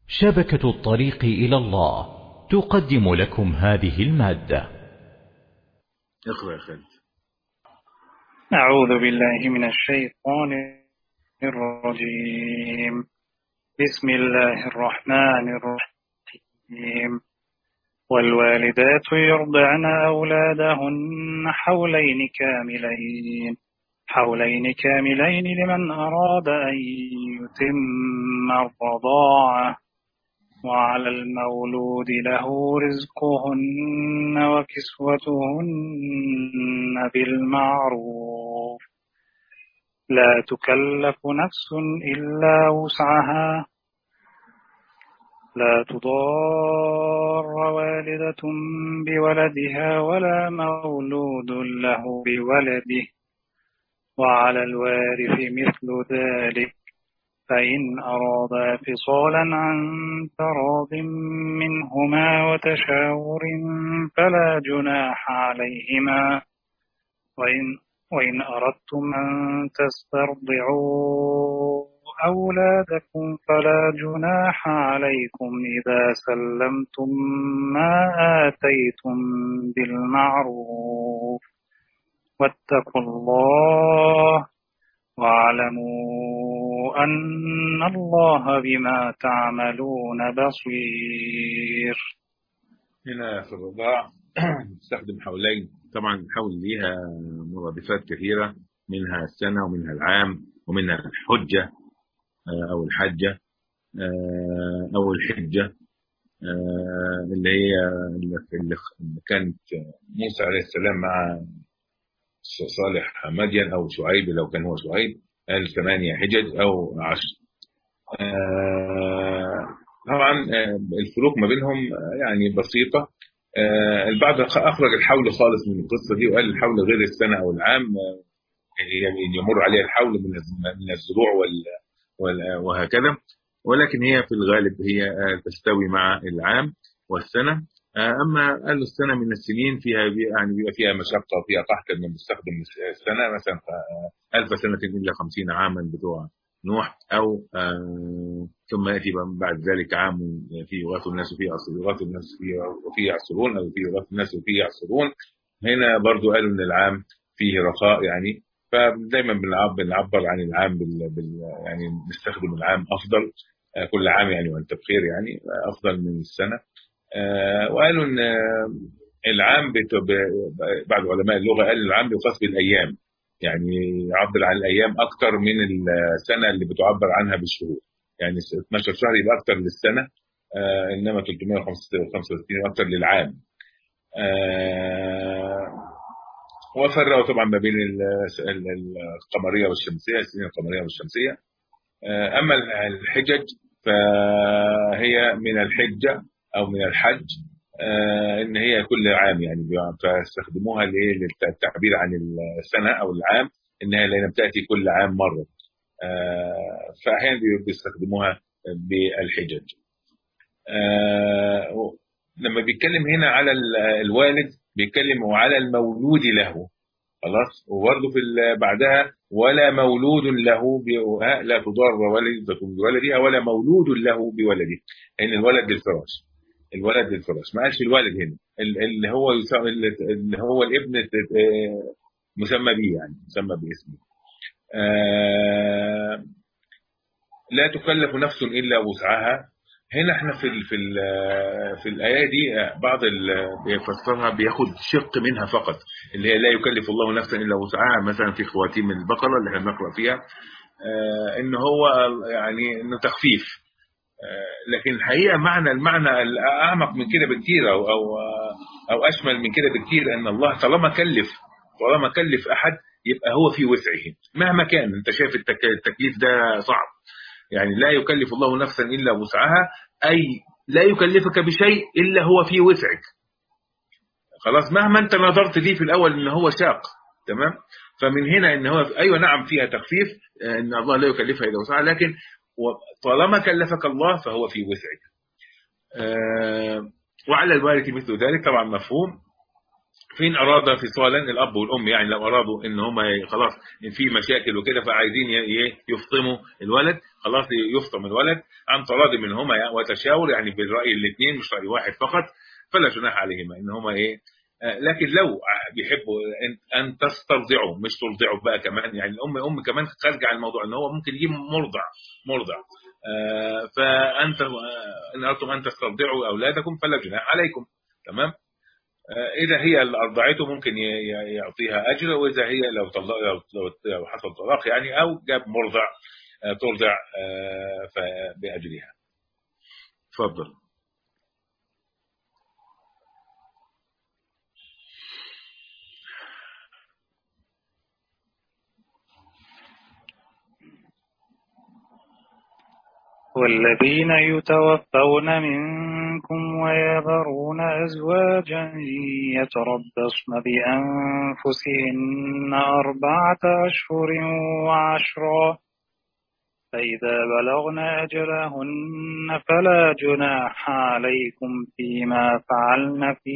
شبكة الطريق إلى الله تقدم لكم هذه المادة اقرأ يا خالد أعوذ بالله من الشيطان الرجيم بسم الله الرحمن الرحيم والوالدات يرضعن أولادهن حولين كاملين حولين كاملين لمن أراد أن يتم الرضاعة وعلى المولود له رزقهن وكسوتهن بالمعروف لا تكلف نفس إلا وسعها لا تضار والدة بولدها ولا مولود له بولده وعلى الوارث مثل ذلك فإن أرادا فصالا عن تراض منهما وتشاور فلا جناح عليهما وإن, وإن أردتم أن تسترضعوا أولادكم فلا جناح عليكم إذا سلمتم ما آتيتم بالمعروف واتقوا الله واعلموا أن الله بما تعملون بصير هنا في الرضاع نستخدم حولين طبعا الحول ليها مرادفات كثيرة منها السنة ومنها العام ومنها الحجة أو الحجة أو الحجة اللي هي اللي كانت موسى عليه السلام مع صالح مدين أو شعيب لو كان هو شعيب قال ثمانية حجج أو عشر طبعا الفروق ما بينهم يعني بسيطة البعض أخرج الحول خالص من القصة دي وقال الحول غير السنة أو العام يعني يمر عليها الحول من الزروع وهكذا ولكن هي في الغالب هي تستوي مع العام والسنة أما قالوا السنة من السنين فيها يعني بيبقى فيها مشقة وفيها قحط إنه بنستخدم السنة مثلا ألف سنة إلا خمسين عاما بتوع نوح أو ثم يأتي بعد ذلك عام فيه يغاث الناس وفيه يغاث الناس وفيه يعصرون أو فيه يغاث الناس وفيه يعصرون هنا برضو قالوا إن العام فيه رخاء يعني فدايما بنعبر عن العام بال, بال يعني نستخدم العام افضل كل عام يعني وانت بخير يعني افضل من السنه وقالوا ان العام بعض علماء اللغه قال العام بيقاس بالايام يعني يعبر عن الايام اكثر من السنه اللي بتعبر عنها بالشهور يعني 12 شهر يبقى اكثر للسنه انما 365 اكثر للعام وفرقوا طبعا ما بين القمريه والشمسيه السنين القمريه والشمسيه اما الحجج فهي من الحجه او من الحج ان هي كل عام يعني فاستخدموها للتعبير عن السنه او العام انها لان بتاتي كل عام مره فاحيانا بيستخدموها بالحجج لما بيتكلم هنا على الوالد بيتكلم على المولود له خلاص وبرضه في بعدها ولا مولود له لا تضار والدة بولدها ولا مولود له بولده ان الولد للفراش الولد للفراش ما قالش الولد هنا اللي هو اللي هو الابن مسمى به يعني مسمى باسمه لا تكلف نفس الا وسعها هنا احنا في ال في ال في الايه دي بعض بيفسرها بياخد شق منها فقط اللي هي لا يكلف الله نفسا الا وسعها مثلا في خواتيم البقره اللي احنا بنقرا فيها اه ان هو يعني انه تخفيف اه لكن الحقيقه معنى المعنى الاعمق من كده بكتير او او او اشمل من كده بكتير ان الله طالما كلف طالما كلف احد يبقى هو في وسعه مهما كان انت شايف التكليف ده صعب يعني لا يكلف الله نفسا إلا وسعها أي لا يكلفك بشيء إلا هو في وسعك خلاص مهما أنت نظرت ليه في الأول إن هو شاق تمام فمن هنا إن هو أيوة نعم فيها تخفيف إن الله لا يكلفها إلا وسعها لكن طالما كلفك الله فهو في وسعك وعلى الوارث مثل ذلك طبعا مفهوم فين اراد فصالا الاب والام يعني لو ارادوا ان هم خلاص في مشاكل وكده فعايزين يفطموا الولد خلاص يفطم الولد عن تراضي منهما وتشاور يعني بالراي الاثنين مش راي واحد فقط فلا جناح عليهما ان هما ايه لكن لو بيحبوا ان تسترضعوا مش ترضعوا بقى كمان يعني الام ام كمان خارجه عن الموضوع ان هو ممكن يجيب مرضع مرضع فانت ان اردتم ان تسترضعوا اولادكم فلا جناح عليكم تمام اذا هي اللي ارضعته ممكن يعطيها اجر واذا هي لو طلق لو حصل طلاق يعني او جاب مرضع ترضع باجرها تفضل والذين يتوفون منكم ويذرون أزواجا يتربصن بأنفسهن أربعة أشهر وعشرا فإذا بلغن أجلهن فلا جناح عليكم فيما فعلن في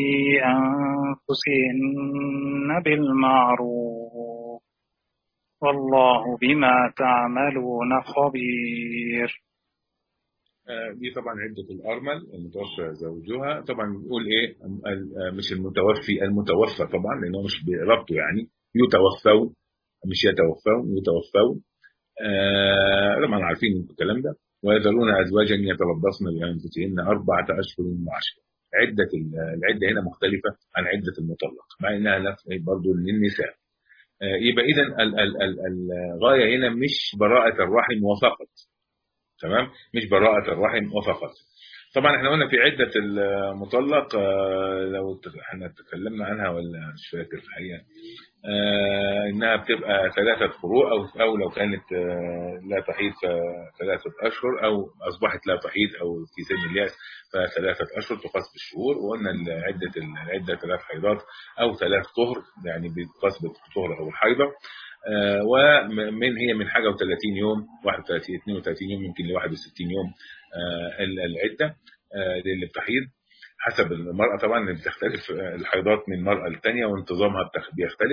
أنفسهن بالمعروف والله بما تعملون خبير دي طبعا عدة الأرمل المتوفى زوجها طبعا بنقول إيه مش المتوفي المتوفى طبعا لأنه مش بربطه يعني يتوفون مش يتوفون يتوفون آه طبعا عارفين الكلام ده ويذرون أزواجا يتربصن بأنفسهن أربعة أشهر وعشرة عدة العدة هنا مختلفة عن عدة المطلق مع إنها نفس برضه للنساء آه يبقى إذا الغاية هنا مش براءة الرحم وفقط تمام مش براءة الرحم وفقط طبعا احنا قلنا في عدة المطلق لو احنا تكلمنا عنها ولا مش فاكر الحقيقة انها بتبقى ثلاثة فروع او او لو كانت لا تحيض فثلاثة اشهر او اصبحت لا تحيض او في سن الياس فثلاثة اشهر تقاس بالشهور وقلنا عدة العدة ثلاث حيضات او ثلاث طهر يعني بتقاس بالطهر او الحيضة آه ومن هي من حاجه و30 يوم 31 32 يوم يمكن ل 61 يوم آه العده آه اللي بتحيض حسب المراه طبعا بتختلف الحيضات من مراه للثانيه وانتظامها بيختلف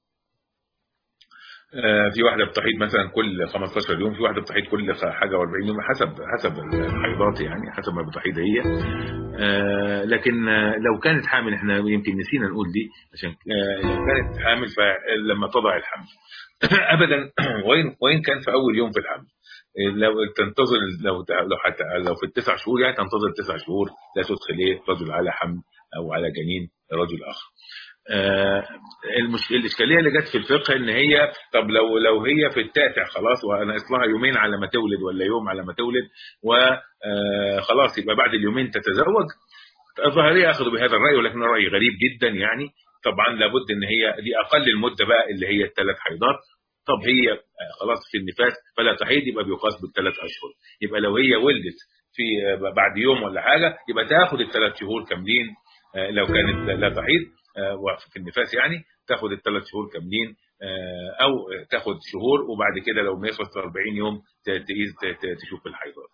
في واحده بتحيض مثلا كل 15 يوم في واحده بتحيض كل حاجه و40 يوم حسب حسب الحيضات يعني حسب ما بتحيض هي لكن لو كانت حامل احنا يمكن نسينا نقول دي عشان لو كانت حامل فلما تضع الحمل ابدا وين وين كان في اول يوم في الحمل لو تنتظر لو لو حتى لو في التسع شهور يعني تنتظر تسع شهور لا تدخل ايه رجل على حمل او على جنين رجل اخر آه المشكله الاشكاليه اللي جت في الفقه ان هي طب لو لو هي في التاسع خلاص وانا اصلها يومين على ما تولد ولا يوم على ما تولد وخلاص يبقى بعد اليومين تتزوج الظاهريه اخذوا بهذا الراي ولكن راي غريب جدا يعني طبعا لابد ان هي دي اقل المده بقى اللي هي الثلاث حيضات طب هي خلاص في النفاس فلا تحيض يبقى بيقاس بالثلاث اشهر يبقى لو هي ولدت في بعد يوم ولا حاجه يبقى تاخد الثلاث شهور كاملين لو كانت لا تحيض في النفاس يعني تاخد الثلاث شهور كاملين او تاخد شهور وبعد كده لو ما يخلص 40 يوم تشوف الحيضات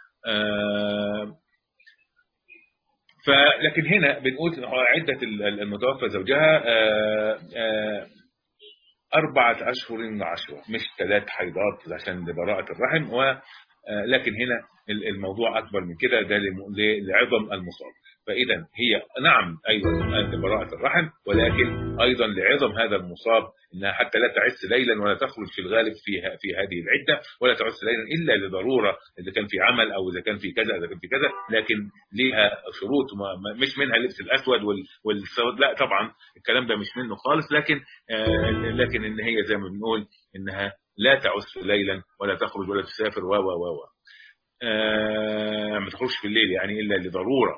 فلكن هنا بنقول عدة المتوفى زوجها أربعة أشهر وعشرة مش ثلاث حيضات عشان لبراءة الرحم ولكن هنا الموضوع أكبر من كده ده لعظم المصاب فإذا هي نعم أيضا لبراءة الرحم ولكن أيضا لعظم هذا المصاب أنها حتى لا تعس ليلا ولا تخرج في الغالب في في هذه العدة ولا تعس ليلا إلا لضرورة إذا كان في عمل أو إذا كان في كذا إذا كان في كذا لكن لها شروط مش منها اللبس الأسود والسود لا طبعا الكلام ده مش منه خالص لكن لكن إن هي زي ما بنقول إنها لا تعس ليلا ولا تخرج ولا تسافر و و و ما تخرجش في الليل يعني إلا لضرورة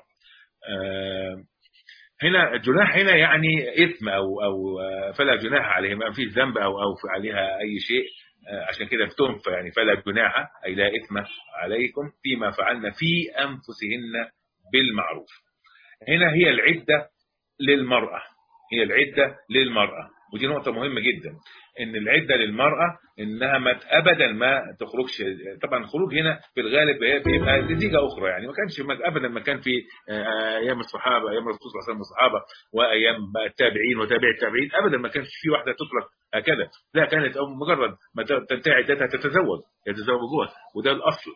هنا الجناح هنا يعني اثم او او فلا جناح عليه ما فيش ذنب او او عليها اي شيء عشان كده بتنفى يعني فلا جناح اي لا اثم عليكم فيما فعلنا في انفسهن بالمعروف هنا هي العده للمراه هي العده للمراه ودي نقطة مهمة جدا ان العدة للمرأة انها ما ابدا ما تخرجش طبعا الخروج هنا في الغالب هي بيبقى نتيجة اخرى يعني ما كانش ابدا ما كان في ايام الصحابة ايام الرسول صلى الله عليه وسلم الصحابة وايام بقى التابعين وتابع التابعين ابدا ما كانش في واحدة تترك هكذا لا كانت مجرد ما تنتهي عدتها تتزوج يتزوجوها وده الاصل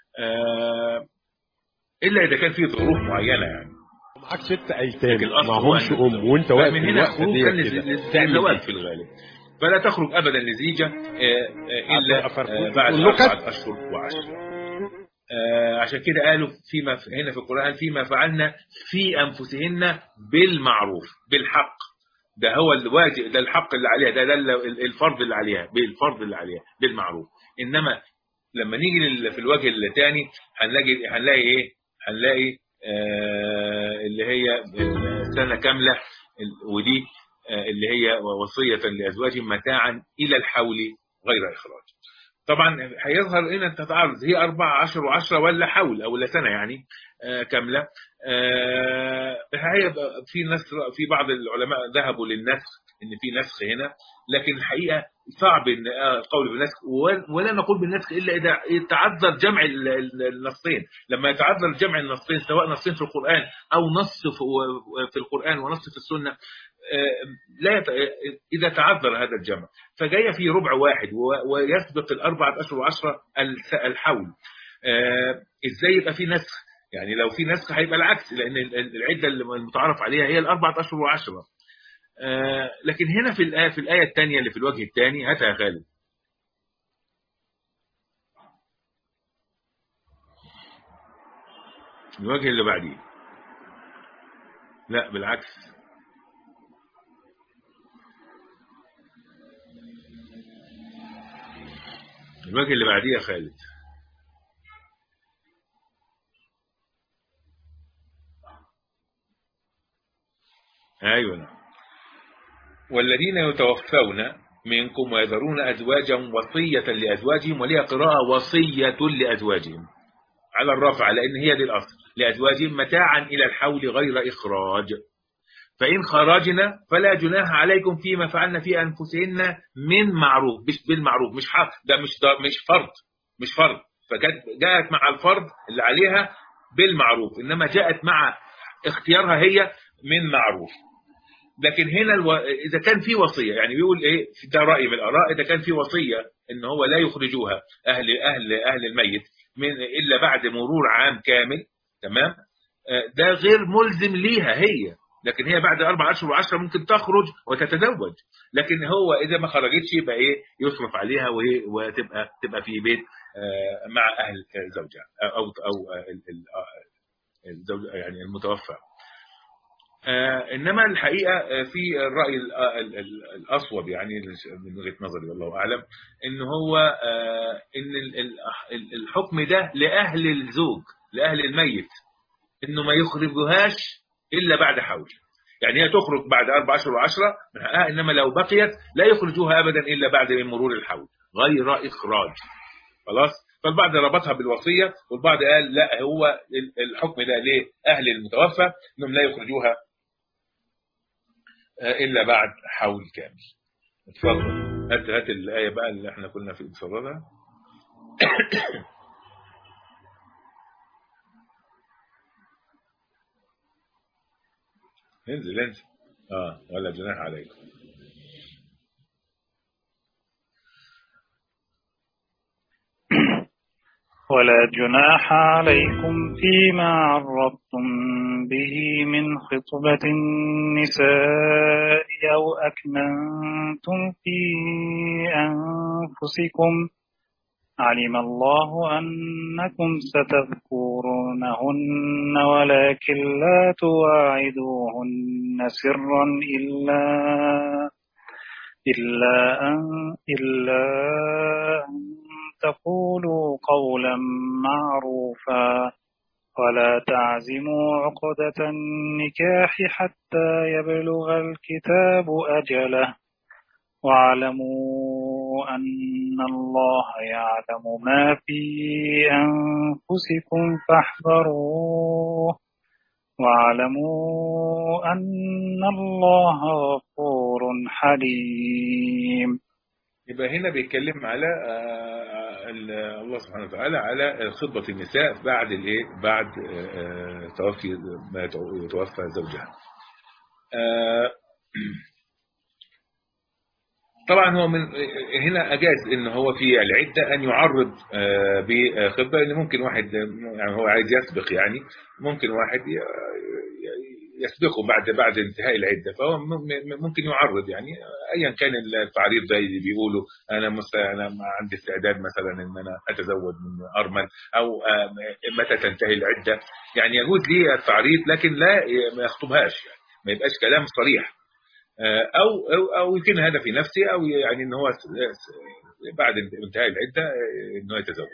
الا اذا كان في ظروف معينه يعني معاك ست ايتام معهمش ام وانت واقف من هنا خروج كان للزواج في الغالب فلا تخرج ابدا لزيجه الا بعد اربعه اشهر وعشر عشان كده قالوا فيما هنا في القران فيما فعلنا في انفسهن بالمعروف بالحق ده هو الواجب ده الحق اللي عليها ده, ده الفرض اللي عليها بالفرض اللي عليها بالمعروف انما لما نيجي في الوجه الثاني هنلاقي هنلاقي ايه هنلاقي آه اللي هي سنه كامله ودي آه اللي هي وصيه لازواجهم متاعا الى الحول غير اخراج طبعا هيظهر هنا التعارض هي 14 و10 ولا حول او لا سنه يعني آه كامله هي في ناس في بعض العلماء ذهبوا للنسخ ان في نسخ هنا لكن الحقيقه صعب ان القول بالنسخ ولا نقول بالنسخ الا اذا تعذر جمع النصين لما يتعذر جمع النصين سواء نصين في القران او نص في القران ونص في السنه لا يت... اذا تعذر هذا الجمع فجايه في ربع واحد ويسبق الاربعه اشهر وعشره الحول ازاي يبقى في نسخ يعني لو في نسخ هيبقى العكس لان العده المتعارف عليها هي الاربعه اشهر وعشره آه لكن هنا في الآية في الآية الثانية اللي في الوجه الثاني هاتها يا خالد الوجه اللي بعديه لا بالعكس الوجه اللي بعديه يا خالد ايوه نعم والذين يتوفون منكم ويذرون أزواجا وصية لأزواجهم وليها قراءة وصية لأزواجهم على الرفع لأن هي دي الأصل لأزواجهم متاعا إلى الحول غير إخراج فإن خرجنا فلا جناح عليكم فيما فعلنا في أنفسهن من معروف مش بالمعروف مش حق ده مش ده مش فرض مش فرض فجاءت مع الفرض اللي عليها بالمعروف إنما جاءت مع اختيارها هي من معروف لكن هنا الو... اذا كان في وصيه يعني بيقول ايه ده راي من الاراء اذا كان في وصيه ان هو لا يخرجوها اهل اهل اهل الميت من الا بعد مرور عام كامل تمام ده غير ملزم ليها هي لكن هي بعد اربع اشهر وعشرة ممكن تخرج وتتزوج لكن هو اذا ما خرجتش يبقى ايه يصرف عليها وهي وتبقى تبقى في بيت مع اهل زوجها او او الزوج يعني المتوفى آه انما الحقيقه آه في الراي الاصوب يعني من وجهه نظري والله اعلم ان هو آه ان الحكم ده لاهل الزوج لاهل الميت انه ما يخرجوهاش الا بعد حول يعني هي تخرج بعد اربع اشهر وعشره من حقها انما لو بقيت لا يخرجوها ابدا الا بعد من مرور الحول غير اخراج خلاص فالبعض ربطها بالوصيه والبعض قال لا هو الحكم ده لاهل المتوفى انهم لا يخرجوها إلا بعد حول كامل اتفضل هات هات الآية بقى اللي احنا كنا في بصددها انزل انزل اه ولا جناح عليكم ولا جناح عليكم فيما عرضتم به من خطبة النساء أو أكننتم في أنفسكم علم الله أنكم ستذكرونهن ولكن لا تواعدوهن سرا إلا إلا أن إلا أن تقولوا قولا معروفا ولا تعزموا عقدة النكاح حتى يبلغ الكتاب أجله واعلموا أن الله يعلم ما في أنفسكم فاحذروه واعلموا أن الله غفور حليم يبقى هنا بيتكلم على الله سبحانه وتعالى على خطبة النساء بعد الايه بعد توفي ما يتوفى زوجها طبعا هو من هنا اجاز ان هو في العده ان يعرض بخطبه ان ممكن واحد يعني هو عايز يسبق يعني ممكن واحد يسبقه بعد بعد انتهاء العده فهو ممكن يعرض يعني ايا كان التعريض زي اللي بيقولوا انا انا عندي استعداد مثلا ان انا اتزوج من ارمل او متى تنتهي العده يعني يجوز لي التعريض لكن لا ما يخطبهاش يعني ما يبقاش كلام صريح او او او يكون هذا في نفسه او يعني ان هو بعد انتهاء العده انه يتزوج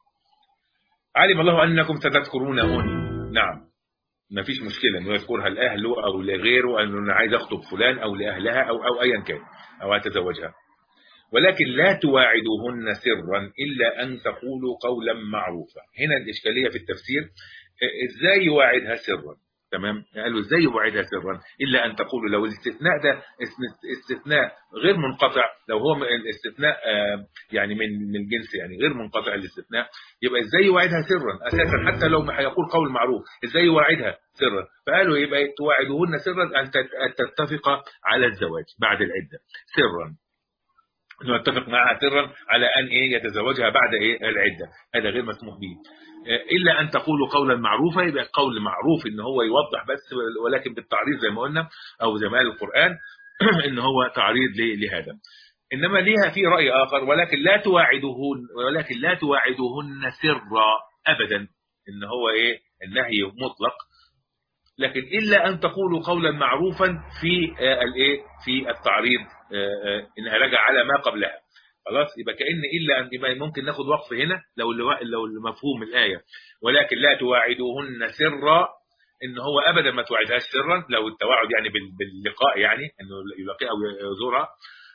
علم الله انكم ستذكرونهن نعم ما فيش مشكله انه يذكرها لاهله او لغيره انه انا عايز اخطب فلان او لاهلها او او ايا كان او اتزوجها ولكن لا تواعدوهن سرا الا ان تقولوا قولا معروفا هنا الاشكاليه في التفسير ازاي يواعدها سرا تمام قالوا ازاي يوعدها سرا الا ان تقولوا لو الاستثناء ده استثناء غير منقطع لو هو الاستثناء يعني من من جنس يعني غير منقطع الاستثناء يبقى ازاي يوعدها سرا اساسا حتى لو ما هيقول قول معروف ازاي يوعدها سرا فقالوا يبقى تواعدهن سرا ان تتفق على الزواج بعد العده سرا انه يتفق معها سرا على ان ايه يتزوجها بعد ايه العده هذا غير مسموح به الا ان تقولوا قولا معروفا يبقى قول معروف ان هو يوضح بس ولكن بالتعريض زي ما قلنا او زي ما قال القران ان هو تعريض لهذا انما ليها في راي اخر ولكن لا تواعدهن ولكن لا تواعدهن سرا ابدا ان هو ايه النهي مطلق لكن الا ان تقولوا قولا معروفا في الايه في التعريض انها رجع على ما قبلها خلاص يبقى كان الا ان يبقى ممكن ناخد وقف هنا لو لو المفهوم الايه ولكن لا تواعدوهن سرا ان هو ابدا ما توعدهاش سرا لو التواعد يعني باللقاء يعني انه يلاقيها او يزورها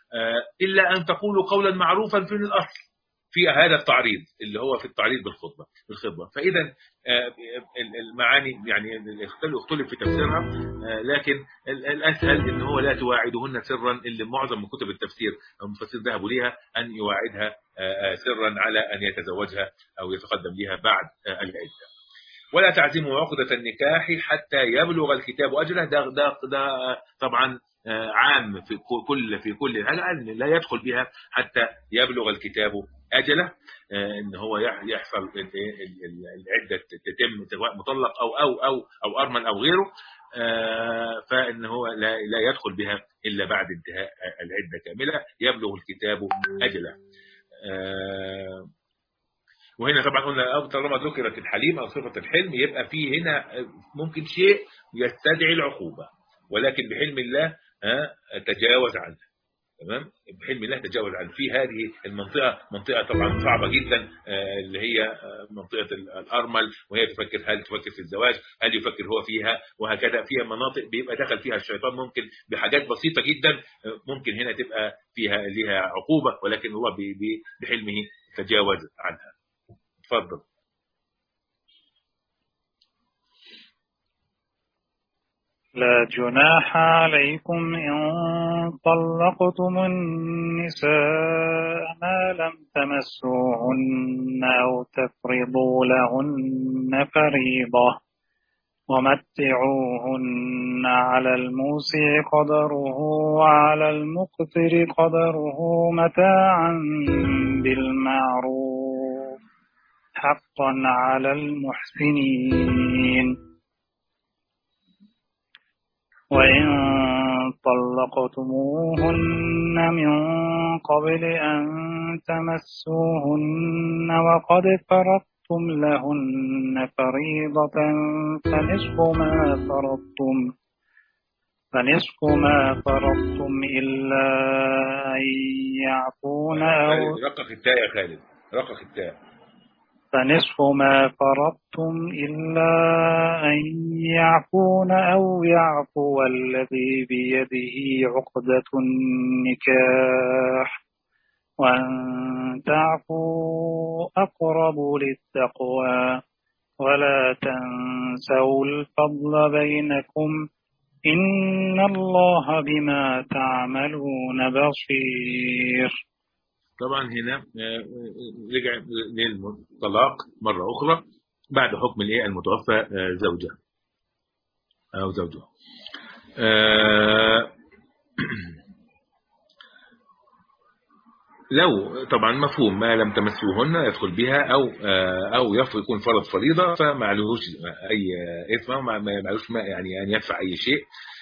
الا ان تقولوا قولا معروفا في الاصل في هذا التعريض اللي هو في التعريض بالخطبه بالخطبه فاذا المعاني يعني اختلف في تفسيرها لكن الاسهل ان هو لا تواعدهن سرا اللي معظم من كتب التفسير المفسر ذهبوا ليها ان يواعدها سرا على ان يتزوجها او يتقدم لها بعد العده ولا تعزموا عقدة النكاح حتى يبلغ الكتاب أجله ده, ده, ده طبعا عام في كل في كل حاجه لا يدخل بها حتى يبلغ الكتاب اجله ان هو يحصل العده تتم سواء مطلق او او او او ارمل او غيره فان هو لا لا يدخل بها الا بعد انتهاء العده كامله يبلغ الكتاب اجله وهنا طبعا قلنا طالما ذكرت الحليم او صفه الحلم يبقى في هنا ممكن شيء يستدعي العقوبه ولكن بحلم الله تجاوز عنها تمام بحلم الله تجاوز عنه في هذه المنطقه منطقه طبعا صعبه جدا اللي هي منطقه الارمل وهي تفكر هل تفكر في الزواج هل يفكر هو فيها وهكذا فيها مناطق بيبقى دخل فيها الشيطان ممكن بحاجات بسيطه جدا ممكن هنا تبقى فيها ليها عقوبه ولكن الله بحلمه تجاوز عنها اتفضل لا جناح عليكم إن طلقتم النساء ما لم تمسوهن أو تفرضوا لهن فريضة ومتعوهن على الموسع قدره وعلى المقتر قدره متاعا بالمعروف حقا على المحسنين وإن طلقتموهن من قبل أن تمسوهن وقد فرضتم لهن فريضة فنصف ما فرضتم فنصف ما فرضتم إلا أن يعفون أو رقق التاء يا خالد رقق التاء فنصف ما فرضتم إلا أن يعفون أو يعفو الذي بيده عقدة النكاح وأن تعفوا أقرب للتقوى ولا تنسوا الفضل بينكم إن الله بما تعملون بصير طبعا هنا آه، رجع للطلاق مرة أخرى بعد حكم الايه المتوفى آه، زوجها أو زوجها آه، لو طبعا مفهوم ما لم تمسوهن يدخل بها او او يكون فرض فريضه فما عليهوش اي اثم وما عليهوش يعني ان يدفع اي شيء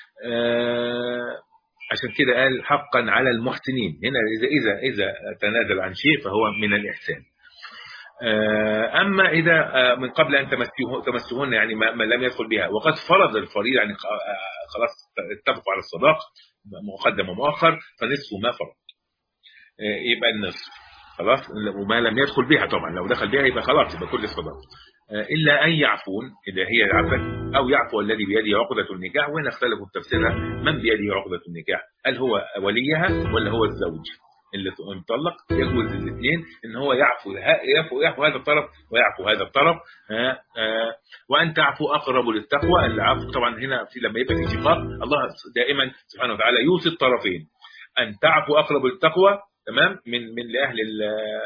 عشان كده قال حقا على المحسنين هنا اذا اذا اذا تنازل عن شيء فهو من الاحسان آه، أما إذا آه، من قبل أن تمسهن يعني ما لم يدخل بها وقد فرض الفريضة يعني آه، خلاص اتفقوا على الصداق مقدم ومؤخر فنصف ما فرض يبقى النصف خلاص وما لم يدخل بها طبعا لو دخل بها يبقى خلاص يبقى كل الصداق إلا أن يعفون إذا هي عفت أو يعفو الذي بيده عقدة النكاح وهنا اختلفوا في تفسيرها من بيده عقدة النكاح هل هو وليها ولا هو الزوج اللي مطلق يجوز الاثنين ان هو يعفو يعفو يعفو هذا الطرف ويعفو هذا الطرف وان تعفو اقرب للتقوى العفو طبعا هنا في لما يبقى في شقاق الله دائما سبحانه وتعالى يوصي الطرفين ان تعفو اقرب للتقوى تمام من من لاهل ال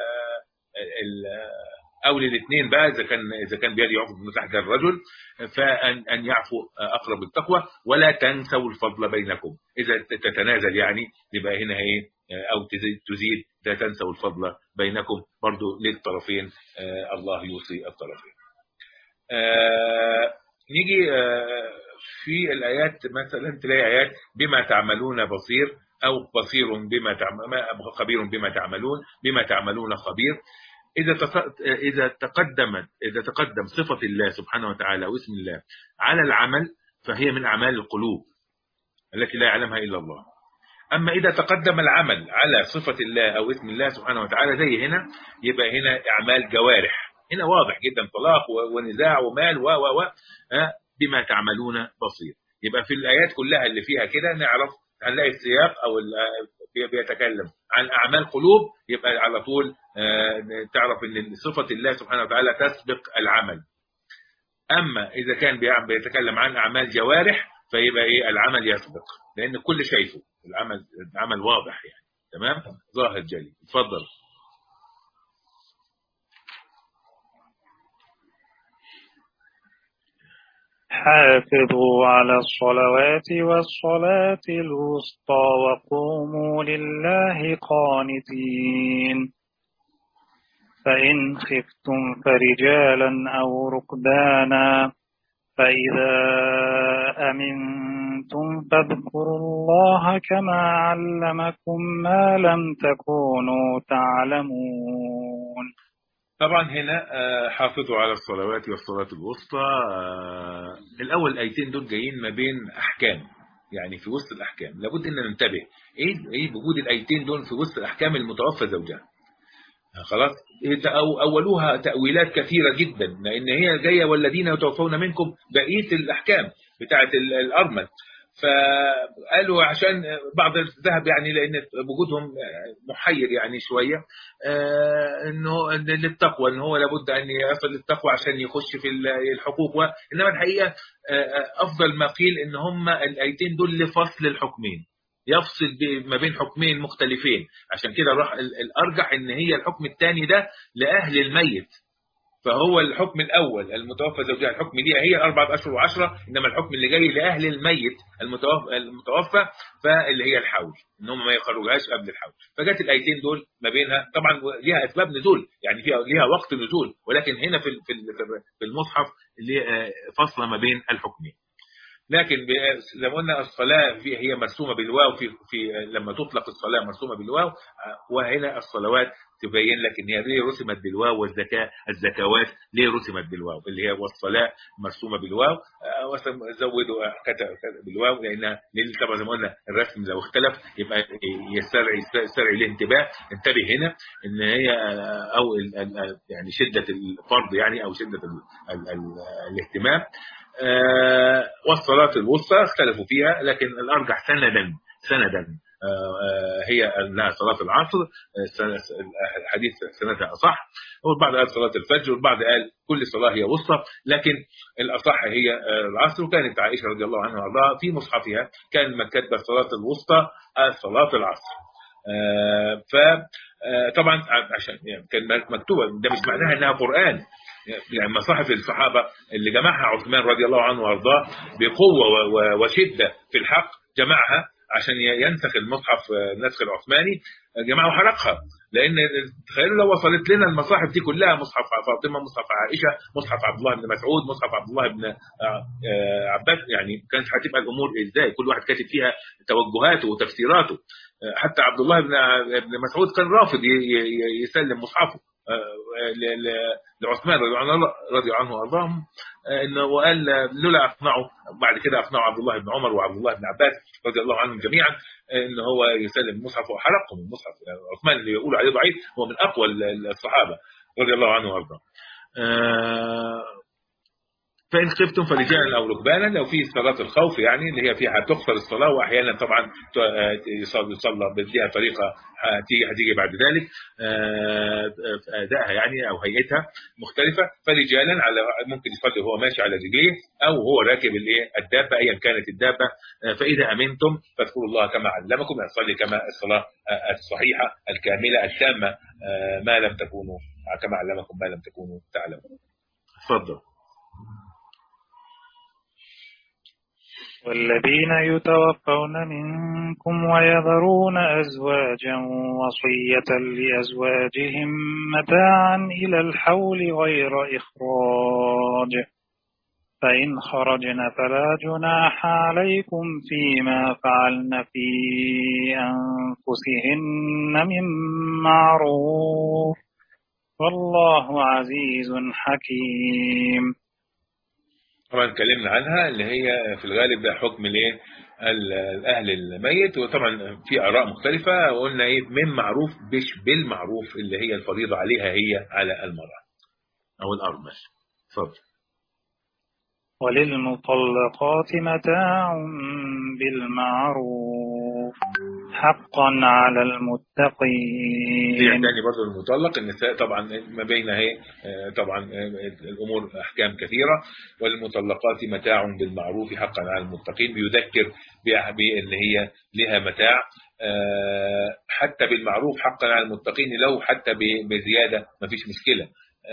او للاثنين بقى اذا كان اذا كان بيد يعفو تحت الرجل فان ان يعفو اقرب التقوى ولا تنسوا الفضل بينكم اذا تتنازل يعني يبقى هنا ايه او تزيد تزيد لا تنسوا الفضل بينكم برضو للطرفين آه، الله يوصي الطرفين آه، نيجي آه، في الايات مثلا تلاقي ايات بما تعملون بصير او بصير بما خبير بما تعملون بما تعملون خبير اذا اذا تقدمت اذا تقدم صفه الله سبحانه وتعالى واسم الله على العمل فهي من اعمال القلوب التي لا يعلمها الا الله اما اذا تقدم العمل على صفه الله او اسم الله سبحانه وتعالى زي هنا يبقى هنا اعمال جوارح هنا واضح جدا طلاق ونزاع ومال و و و بما تعملون بصير يبقى في الايات كلها اللي فيها كده نعرف هنلاقي السياق او بيتكلم عن اعمال قلوب يبقى على طول آه، تعرف ان صفه الله سبحانه وتعالى تسبق العمل اما اذا كان بيتكلم عن اعمال جوارح فيبقى ايه العمل يسبق لان كل شايفه العمل العمل واضح يعني تمام ظاهر جلي اتفضل حافظوا على الصلوات والصلاة الوسطى وقوموا لله قانتين فإن خفتم فرجالا أو ركبانا فإذا أمنتم فاذكروا الله كما علمكم ما لم تكونوا تعلمون طبعا هنا آه، حافظوا على الصلوات والصلاة الوسطى آه، الأول الآيتين دول جايين ما بين أحكام يعني في وسط الأحكام لابد أن ننتبه إيه إيه وجود الآيتين دول في وسط الأحكام المتوفى زوجها خلاص أولوها تأويلات كثيرة جدا لأن هي جاية والذين يتوفون منكم بقية الأحكام بتاعة الأرمل فقالوا عشان بعض الذهب يعني لان وجودهم محير يعني شويه آه، انه للتقوى ان هو لابد ان يصل للتقوى عشان يخش في الحقوق انما الحقيقه آه، افضل ما قيل ان هم الايتين دول لفصل الحكمين يفصل ما بين حكمين مختلفين عشان كده راح الارجح ان هي الحكم الثاني ده لاهل الميت فهو الحكم الاول المتوفى زوجها الحكم دي هي اربعه اشهر وعشرة انما الحكم اللي جاي لاهل الميت المتوفى المتوفى فاللي هي الحول ان هم ما يخرجوهاش قبل الحول فجت الايتين دول ما بينها طبعا ليها اسباب نزول يعني فيها ليها وقت نزول ولكن هنا في في المصحف اللي آه، فصل ما بين الحكمين لكن زي ما قلنا الصلاه في هي مرسومه بالواو في في لما تطلق الصلاه مرسومه بالواو وهنا الصلوات تبين لك ان هي ليه رسمت بالواو والزكاه الزكوات ليه رسمت بالواو اللي هي والصلاه مرسومه بالواو وزودوا كتب بالواو لانها طبعا زي ما قلنا الرسم لو اختلف يبقى يسترعي يسترعي له انتباه انتبه هنا ان هي او يعني شده الفرض يعني او شده الاهتمام آه، والصلاة الوسطى اختلفوا فيها لكن الأرجح سندا سندا هي انها صلاه العصر الحديث سندها اصح والبعض قال صلاه الفجر والبعض قال كل صلاه هي وسطى لكن الاصح هي العصر وكانت عائشه رضي الله عنها وارضاها في مصحفها كان كاتبه الصلاه الوسطى صلاه العصر فطبعا عشان يعني كان مكتوبه ده مش معناها انها قران يعني مصاحف الصحابه اللي جمعها عثمان رضي الله عنه وارضاه بقوه وشده في الحق جمعها عشان ينسخ المصحف النسخ العثماني جماعه حرقها لان تخيلوا لو وصلت لنا المصاحف دي كلها مصحف فاطمه مصحف عائشه مصحف عبد الله بن مسعود مصحف عبد الله بن عباس يعني كانت هتبقى الامور ازاي كل واحد كاتب فيها توجهاته وتفسيراته حتى عبد الله بن بن مسعود كان رافض يسلم مصحفه لعثمان رضي الله عنه وارضاهم انه وقال لولا اقنعه بعد كده اقنعه عبد الله بن عمر وعبد الله بن عباس رضي الله عنهم جميعا ان هو يسلم المصحف وحرقهم المصحف عثمان اللي يقولوا عليه ضعيف هو من اقوى الصحابه رضي الله عنه وارضاه فإن خفتم فرجالا أو ركبانا لو في صلاة الخوف يعني اللي هي فيها تقصر الصلاة وأحيانا طبعا يصلى يصلى بديها طريقة هتيجي هتيجي بعد ذلك أدائها يعني أو هيئتها مختلفة فرجالا على ممكن يصلي وهو ماشي على رجليه أو هو راكب الإيه الدابة أيا كانت الدابة فإذا أمنتم فاذكروا الله كما علمكم يصلي كما الصلاة الصحيحة الكاملة التامة ما لم تكونوا كما علمكم ما لم تكونوا تعلمون. تفضل. والذين يتوفون منكم ويذرون أزواجا وصية لأزواجهم متاعا إلى الحول غير إخراج فإن خرجن فلا جناح عليكم فيما فعلن في أنفسهن من معروف والله عزيز حكيم طبعا اتكلمنا عنها اللي هي في الغالب ده حكم الايه الاهل الميت وطبعا في اراء مختلفه وقلنا ايه من معروف مش بالمعروف اللي هي الفريضه عليها هي على المراه او الارمل اتفضل وللمطلقات متاع بالمعروف حقا على المتقين دي يعني برضه المطلق النساء طبعا ما بين اهي طبعا الامور احكام كثيره والمطلقات متاع بالمعروف حقا على المتقين بيذكر بان هي لها متاع حتى بالمعروف حقا على المتقين لو حتى بزياده ما فيش مشكله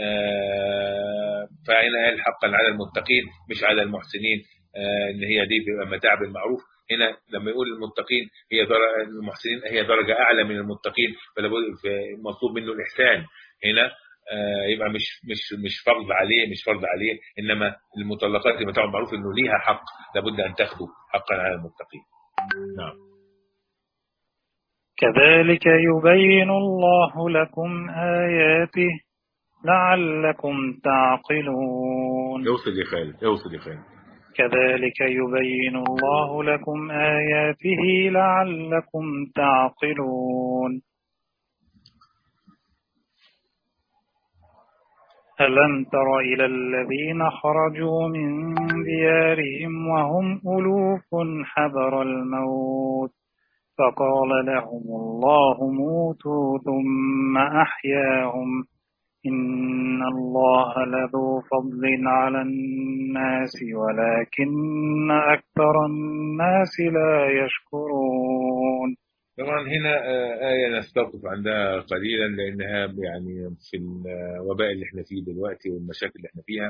فهنا قال حقا على المتقين مش على المحسنين ان هي دي بيبقى متاع بالمعروف هنا لما يقول المتقين هي المحسنين هي درجه اعلى من المتقين فلا مطلوب منه الاحسان هنا يبقى مش مش مش فرض عليه مش فرض عليه انما المطلقات متاع بالمعروف انه ليها حق لابد ان تاخده حقا على المتقين نعم كذلك يبين الله لكم آياته لعلكم تعقلون يوصل يا خالد يوصل يا خالد كذلك يبين الله لكم آياته لعلكم تعقلون ألم تر إلى الذين خرجوا من ديارهم وهم ألوف حذر الموت فقال لهم الله موتوا ثم أحياهم إن الله لذو فضل على الناس ولكن أكثر الناس لا يشكرون طبعا هنا آية نستوقف عندها قليلا لأنها يعني في الوباء اللي احنا فيه دلوقتي والمشاكل اللي احنا فيها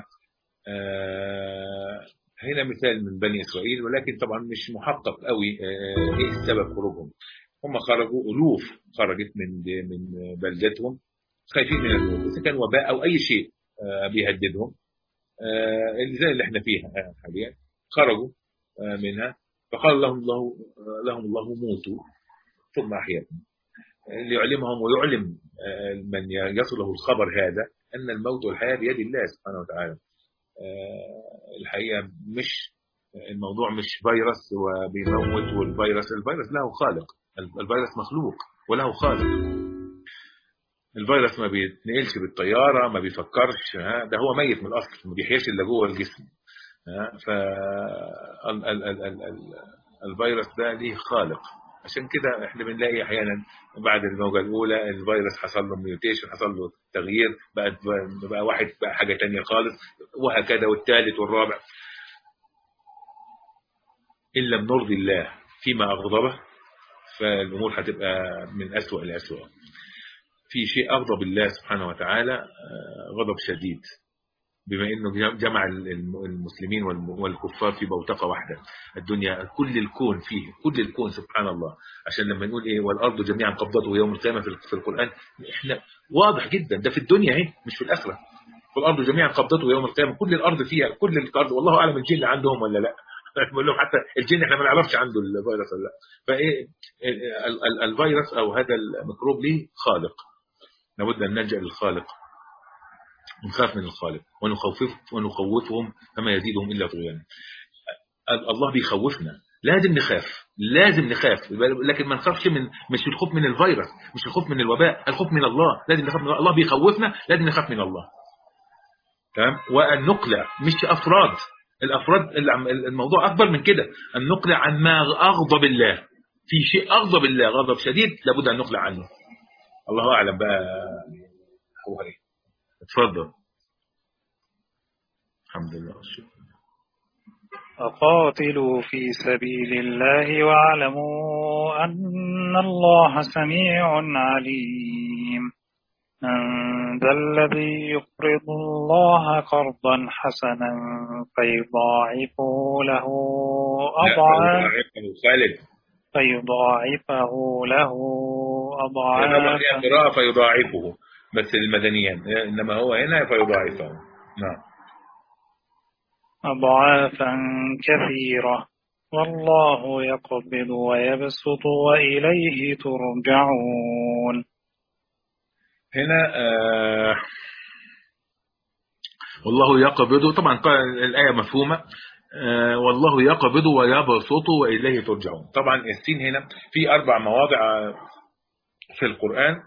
هنا مثال من بني إسرائيل ولكن طبعا مش محقق قوي إيه سبب خروجهم هم خرجوا ألوف خرجت من من بلدتهم خايفين من الموت اذا كان وباء او اي شيء بيهددهم زي اللي احنا فيها حاليا خرجوا منها فقال لهم الله لهم الله موتوا ثم احياهم ليعلمهم ويعلم من يصله الخبر هذا ان الموت والحياه بيد الله سبحانه وتعالى الحقيقه مش الموضوع مش فيروس وبيموت والفيروس الفيروس له خالق الفيروس مخلوق وله خالق الفيروس ما بيتنقلش بالطياره ما بيفكرش ها ده هو ميت من الاصل ما بيحياش الا جوه الجسم ها ف الفيروس ده ليه خالق عشان كده احنا بنلاقي احيانا بعد الموجه الاولى الفيروس حصل له ميوتيشن حصل له تغيير بقى بقى واحد بقى حاجه ثانيه خالص وهكذا والثالث والرابع ان لم نرضي الله فيما اغضبه فالامور هتبقى من اسوء لاسوء في شيء اغضب الله سبحانه وتعالى غضب شديد بما انه جمع المسلمين والكفار في بوتقه واحده الدنيا كل الكون فيه كل الكون سبحان الله عشان لما نقول ايه والارض جميعا قبضته يوم القيامه في القران احنا واضح جدا ده في الدنيا اهي مش في الاخره والارض جميعا قبضته يوم القيامه كل الارض فيها كل الارض والله اعلم الجن عندهم ولا لا بقول لهم حتى الجن احنا ما نعرفش عنده الفيروس ولا لا فايه الفيروس او هذا الميكروب ليه خالق لابد ان نلجا للخالق ونخاف من الخالق ونخوف ونخوفهم فما يزيدهم الا طغيانا الله بيخوفنا لازم نخاف لازم نخاف لكن ما نخافش من مش الخوف من الفيروس مش الخوف من الوباء الخوف من الله لازم نخاف من الله, الله بيخوفنا لازم نخاف من الله تمام وان نقلع مش افراد الافراد الموضوع اكبر من كده ان نقلع عن ما اغضب الله في شيء اغضب الله غضب شديد لابد ان نقلع عنه الله اعلم بقى هو ايه اتفضل الحمد لله والشكر فقاتلوا في سبيل الله واعلموا أن الله سميع عليم من ذا الذي يقرض الله قرضا حسنا فيضاعفه له أضعاف فيضاعفه له أضعاف قراءة فيضاعفه بس المدنيين إنما هو هنا فيضاعفه نعم أضعافا كثيرة والله يقبض ويبسط وإليه ترجعون هنا آه والله يقبض طبعا الآية مفهومة آه والله يقبض ويبسط وإليه ترجعون طبعا السين هنا في أربع مواضع في القرآن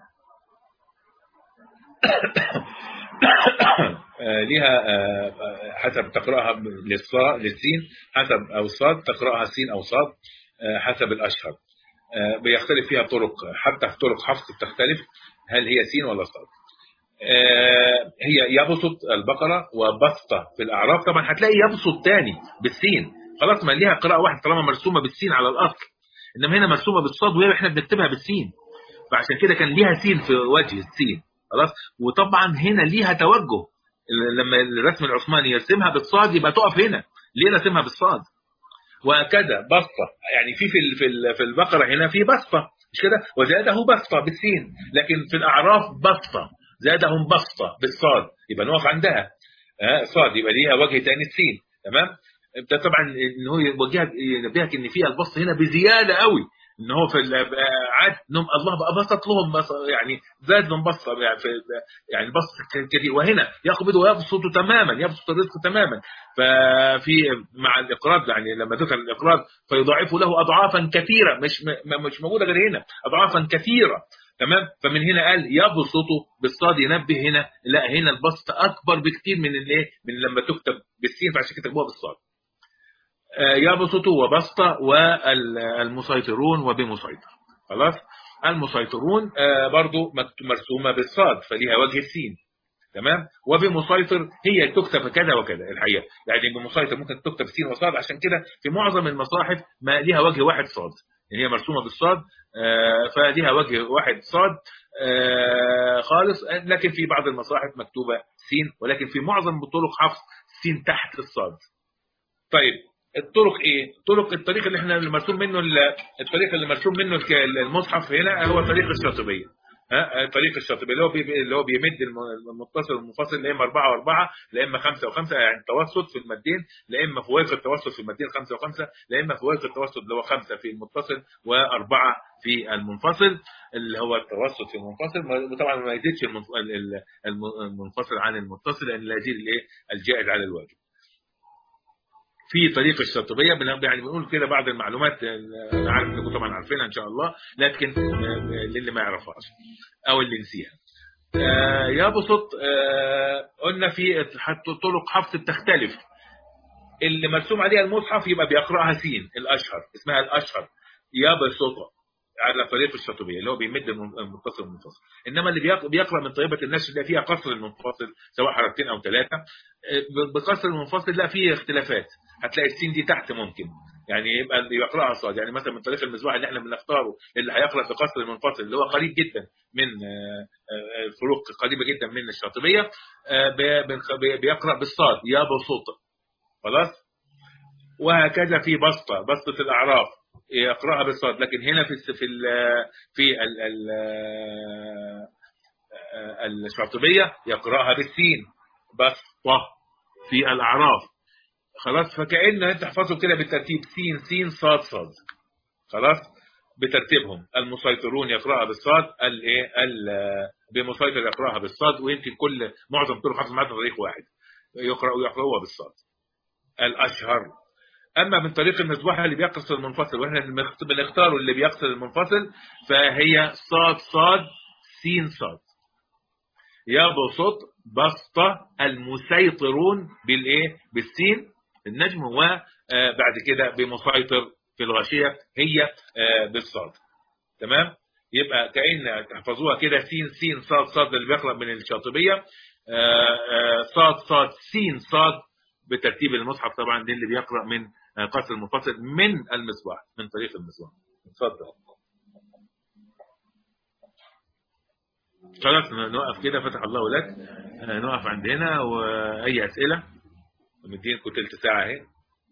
لها حسب تقرأها للسين حسب أو صاد تقرأها سين أو صاد حسب الأشهر بيختلف فيها طرق حتى في طرق حفظ بتختلف هل هي سين ولا صاد هي يبسط البقرة وبسطة في الأعراف طبعا هتلاقي يبسط تاني بالسين خلاص ما ليها قراءة واحدة طالما مرسومة بالسين على الأصل إنما هنا مرسومة بالصاد وهي احنا بنكتبها بالسين فعشان كده كان ليها سين في وجه السين خلاص وطبعا هنا ليها توجه لما الرسم العثماني يرسمها بالصاد يبقى تقف هنا ليه رسمها بالصاد وكذا بسطة يعني في في في في البقرة هنا في بسطة مش كده وزاده بسطة بالسين لكن في الأعراف بسطة زادهم بسطة بالصاد يبقى نقف عندها صاد يبقى ليها وجه ثاني السين تمام ده طبعا ان هو يوجهك ينبهك ان فيها البسط هنا بزياده قوي ان هو في عاد انهم الله بقى بسط لهم بس يعني زاد لهم بسط يعني في يعني بسط كثير وهنا يقبض ويبسط تماما يبسط الرزق تماما ففي مع الاقراض يعني لما ذكر الاقراض فيضاعف له اضعافا كثيره مش مش موجوده غير هنا اضعافا كثيره تمام فمن هنا قال يبسط بالصاد ينبه هنا لا هنا البسط اكبر بكثير من الايه من لما تكتب بالسين فعشان كده تكتبوها بالصاد يبسط وبسط والمسيطرون وبمسيطر خلاص المسيطرون برضو مرسومة بالصاد فليها وجه السين تمام وبمسيطر هي تكتب كذا وكذا الحقيقة يعني بمسيطر ممكن تكتب سين وصاد عشان كده في معظم المصاحف ما ليها وجه واحد صاد يعني هي مرسومة بالصاد فليها وجه واحد صاد خالص لكن في بعض المصاحف مكتوبة سين ولكن في معظم طرق حفظ سين تحت الصاد طيب الطرق ايه الطرق الطريق اللي احنا اللي مرسوم منه الطريق اللي مرسوم منه المصحف هنا هو طريق الشاطبيه ها طريق الشاطبيه اللي هو اللي هو بيمد المتصل والمنفصل لا اما 4 و4 لا اما 5 و5 يعني توسط في المدين لا اما فوائق التوسط في المدين 5 و5 لا اما فوائق التوسط اللي هو 5 في المتصل واربعه في المنفصل اللي هو التوسط في المنفصل وطبعا ما يزيدش المنفصل عن المتصل لان لا يزيد الايه الجائز على الواجب في طريق الشاطبيه يعني بنقول كده بعض المعلومات انا عارف انكم طبعا عارفينها ان شاء الله لكن للي ما يعرفهاش او اللي نسيها يبسط قلنا في طرق حفظ بتختلف اللي مرسوم عليها المصحف يبقى بيقراها سين الاشهر اسمها الاشهر يبسط على طريق الشاطبيه اللي هو بيمد الم- المتصل المنفصل انما اللي بيق- بيقرا من طيبه النشر ده فيها قصر المنفصل سواء حركتين او ثلاثه ب- بقصر المنفصل لا فيه اختلافات هتلاقي السين دي تحت ممكن يعني يبقى اللي يقراها صاد يعني مثلا من طريق المصباح اللي احنا بنختاره اللي هيقرا بقصر المنفصل اللي هو قريب جدا من آه، آه، الفروق قريبه جدا من الشاطبيه آه، بي- بنخ- بي- بيقرا بالصاد يا بسط خلاص وهكذا في بسطه بسطه الاعراف يقراها بالصاد لكن هنا في الس- في ال في ال ال الشاطبيه يقراها بالسين بسطه في الاعراف خلاص فكأن انت تحفظهم كده بالترتيب سين سين صاد صاد خلاص بترتيبهم المسيطرون يقراها بالصاد الايه ال- بمسيطر يقراها بالصاد ويمكن كل معظم طرق حفظ معاها طريق واحد يقرأ يقرأوها بالصاد الاشهر اما من طريق المصباح اللي بيقصر المنفصل واحنا المخت- بنختاره اللي بيقصر المنفصل فهي صاد صاد سين صاد يبسط بسطة المسيطرون بالايه بالسين النجم وبعد كده بمسيطر في الغاشية هي آه، بالصاد تمام يبقى كأن تحفظوها كده سين سين صاد صاد اللي بيقرأ من الشاطبية آه، آه، صاد صاد سين صاد بترتيب المصحف طبعا دي اللي بيقرأ من آه، قصر المنفصل من المصباح من طريق المصباح اتفضل خلاص نوقف كده فتح الله لك آه، نوقف عند هنا واي اسئله مدينكم تلت ساعه اهي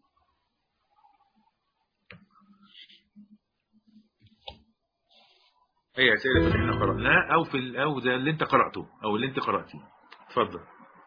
اي اسئله في اللي احنا قراناه او في ال- او زي اللي انت قراته او اللي انت قراتيه اتفضل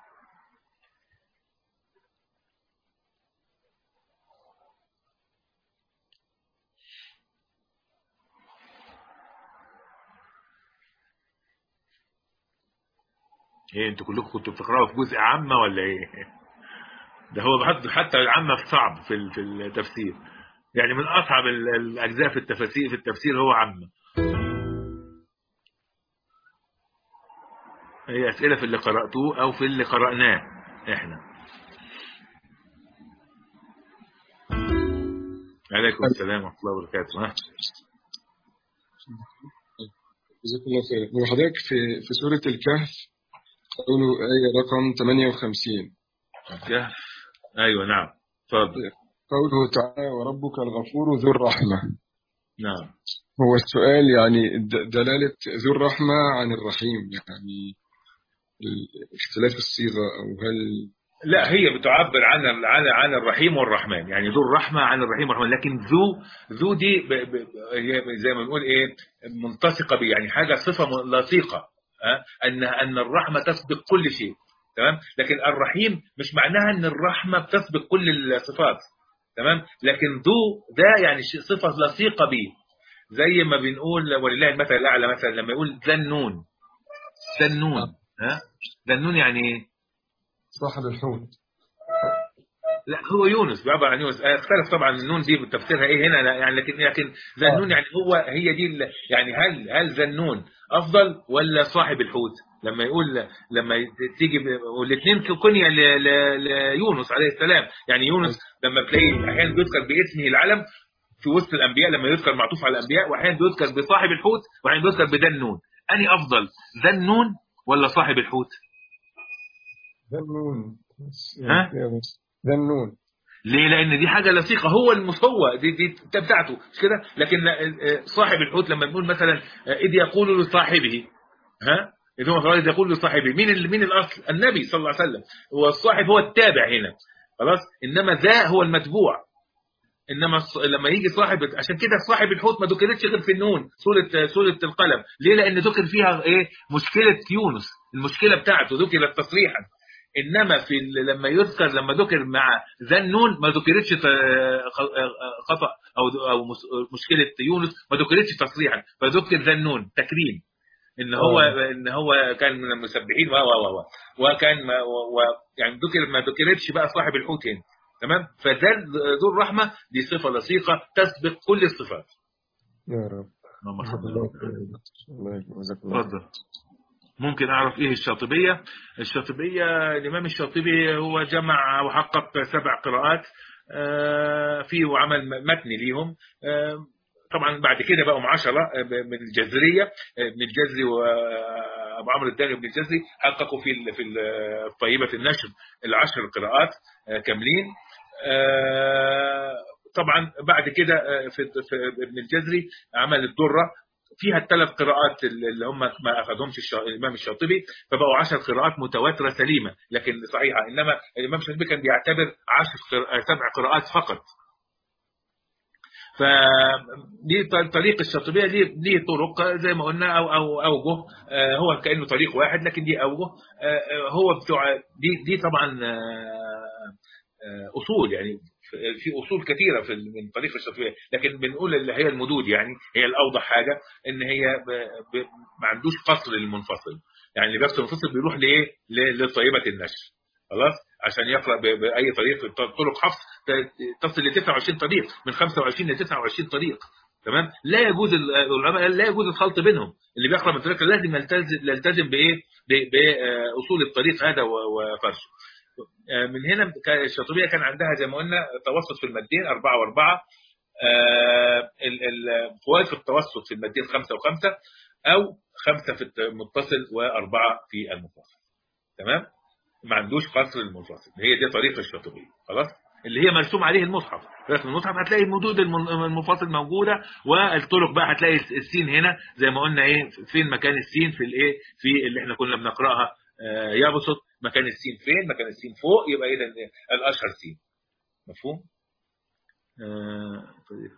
ايه انتوا كلكم كنتوا بتقراوا في جزء عامه ولا ايه ده هو بحط حتى العامه في صعب في ال- في التفسير يعني من اصعب ال- الاجزاء في التفاسير في التفسير هو عامه هي اسئله في اللي قراتوه او في اللي قراناه احنا عليكم السلام ورحمه الله وبركاته ها جزاك الله خير هو حضرتك في في سورة الكهف قولوا آية رقم 58 الكهف ايوه نعم اتفضل قوله تعالى وربك الغفور ذو الرحمة نعم هو السؤال يعني د- دلالة ذو الرحمة عن الرحيم يعني ال- اختلاف الصيغة أو هل لا هي بتعبر عن ال- عن عن الرحيم والرحمن يعني ذو الرحمه عن الرحيم والرحمن لكن ذو ذو دي ب ب هي زي ما بنقول ايه منتصقه بيه يعني حاجه صفه م- لصيقه ها ان ان الرحمه تسبق كل شيء تمام لكن الرحيم مش معناها ان الرحمه بتسبق كل الصفات تمام لكن ذو ده يعني شيء- صفه لصيقه بيه زي ما بنقول ولله المثل الاعلى مثلا لما يقول ذنون ذنون ها ذنون يعني ايه صاحب الحوت لا هو يونس بيعبر عن يونس آه، اختلف طبعا النون دي بتفسيرها ايه هنا لا، يعني لكن لكن ذنون يعني هو هي دي ال- يعني هل هل ذنون افضل ولا صاحب الحوت لما يقول لما ي- تيجي والاثنين كنيه ل- ل- ليونس عليه السلام يعني يونس لما بتلاقي احيانا بيذكر باسمه العلم في وسط الانبياء لما يذكر معطوف على الانبياء واحيانا بيذكر بصاحب الحوت واحيانا بيذكر بذنون اني افضل ذنون ولا صاحب الحوت ذنون ها؟ ذنون ليه؟ لأن دي حاجة لصيقة هو المسوى دي دي بتاعته مش كده؟ لكن آه، صاحب الحوت لما بنقول مثلا آه، إذ يقول لصاحبه ها؟ إذ هو فرائض يقول لصاحبه مين ال- مين الأصل؟ النبي صلى الله عليه وسلم والصاحب هو التابع هنا خلاص؟ إنما ذا هو المتبوع انما الص- لما يجي صاحب عشان كده صاحب الحوت ما ذكرتش غير في النون سوره سوره القلم ليه لان ذكر فيها ايه مشكله يونس المشكله بتاعته ذكرت تصريحا انما في ال- لما يذكر لما ذكر مع ذا النون ما ذكرتش ت- خ- خطا او او مس- مشكله يونس ما ذكرتش تصريحا فذكر ذا النون تكريم ان هو آه. ان هو كان من المسبحين و و و و وكان ما- و و يعني ذكر ما ذكرتش بقى صاحب الحوت هنا تمام فذا ذو الرحمه دي صفه لصيقه تسبق كل الصفات يا رب اللهم جزاك صل الله على خير الله يجزاك جزاك الله اتفضل ممكن اعرف ايه الشاطبيه الشاطبيه الامام الشاطبي هو جمع وحقق سبع قراءات آه، فيه عمل متني ليهم آه، طبعا بعد كده بقوا 10 من الجزريه ابن الجزري وابو عمرو الداني وابن الجزري حققوا في ال- في ال- طيبه النشر العشر قراءات كاملين آه، طبعا بعد كده آه، في في ابن الجزري عمل الدره فيها الثلاث قراءات اللي هم ما اخذهمش الشا- الامام الشاطبي فبقوا 10 قراءات متواتره سليمه لكن صحيحه انما الامام الشاطبي كان بيعتبر 10 قراء- سبع قراءات فقط فدي ط- طريق الشاطبيه ليه ليه طرق زي ما قلنا او او اوجه آه، هو كانه طريق واحد لكن دي اوجه آه، آه، هو بتوع دي دي طبعا آه، آه، اصول يعني في اصول كثيره في ال- من طريق الشاطبيه لكن بنقول اللي هي المدود يعني هي الاوضح حاجه ان هي ب... ب... ما عندوش قصر للمنفصل يعني اللي بيقصر المنفصل بيروح لايه ل- لطيبه النشر خلاص عشان يقرا ب... باي طريق طرق حفظ ت- تصل ل 29 طريق من 25 ل 29 طريق تمام لا يجوز ال- العلماء قال لا يجوز الخلط بينهم اللي بيقرا من طريق لازم يلتزم يلتزم بايه ب- باصول الطريق هذا و- وفرشه آه، من هنا كان- الشاطبيه كان عندها زي ما قلنا توسط في المادين أربعة وأربعة آه، ال- ال- فوائد في التوسط في المادين خمسة وخمسة أو خمسة في المتصل وأربعة في المنفصل تمام ما عندوش قصر المنفصل هي دي طريقة الشاطبية خلاص اللي هي مرسوم عليه المصحف رسم المصحف هتلاقي المدود الم- المنفصل موجودة والطرق بقى هتلاقي السين هنا زي ما قلنا ايه فين مكان السين في الايه في اللي احنا كنا بنقراها آه، يبسط مكان السين فين مكان السين فوق يبقى اذا الاشهر سين مفهوم آه، طيب.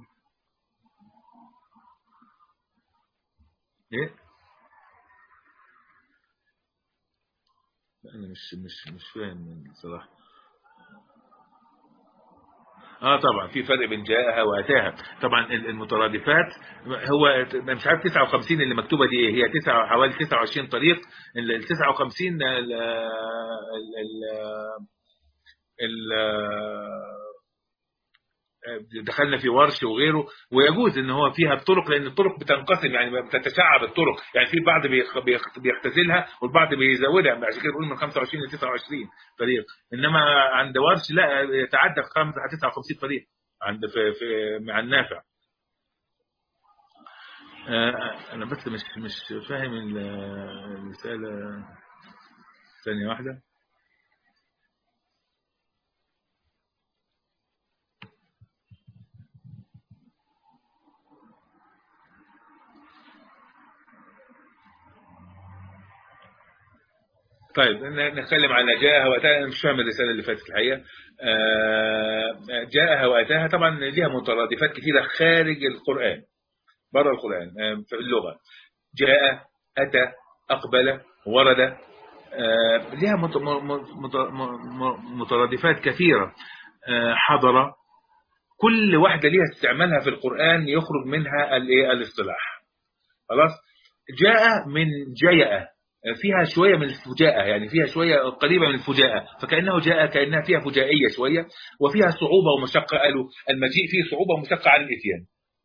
ايه لا، انا مش مش مش فاهم الصراحه اه طبعا في فرق بين جاءها واتاها طبعا ال- المترادفات هو أنا مش عارف 59 اللي مكتوبه دي ايه هي 9 حوالي 29 طريق ال ال 59 ال ال ال دخلنا في ورش وغيره ويجوز ان هو فيها الطرق لان الطرق بتنقسم يعني بتتشعب الطرق يعني في البعض بيخ- بيخ- بيختزلها والبعض بيزودها عشان كده بنقول من 25 ل 29 طريق انما عند ورش لا يتعدى 5 59 طريق عند في في مع النافع آه، انا بس مش مش فاهم ال- الرساله ثانيه واحده طيب ن- نتكلم على جاءها واتاها أنا مش فاهم الرساله اللي فاتت الحقيقه آه، جاءها واتاها طبعا ليها مترادفات كثيره خارج القران بره القران آه، في اللغه جاء اتى اقبل ورد آه، ليها مت- م- م- مت- م- م- مترادفات كثيره آه، حضر كل واحده ليها استعمالها في القران يخرج منها الايه الاصطلاح خلاص جاء من جيأ فيها شوية من الفجاءة يعني فيها شوية قريبة من الفجاءة فكأنه جاء كأنها فيها فجائية شوية وفيها صعوبة ومشقة قالوا المجيء فيه صعوبة ومشقة عن الإتيان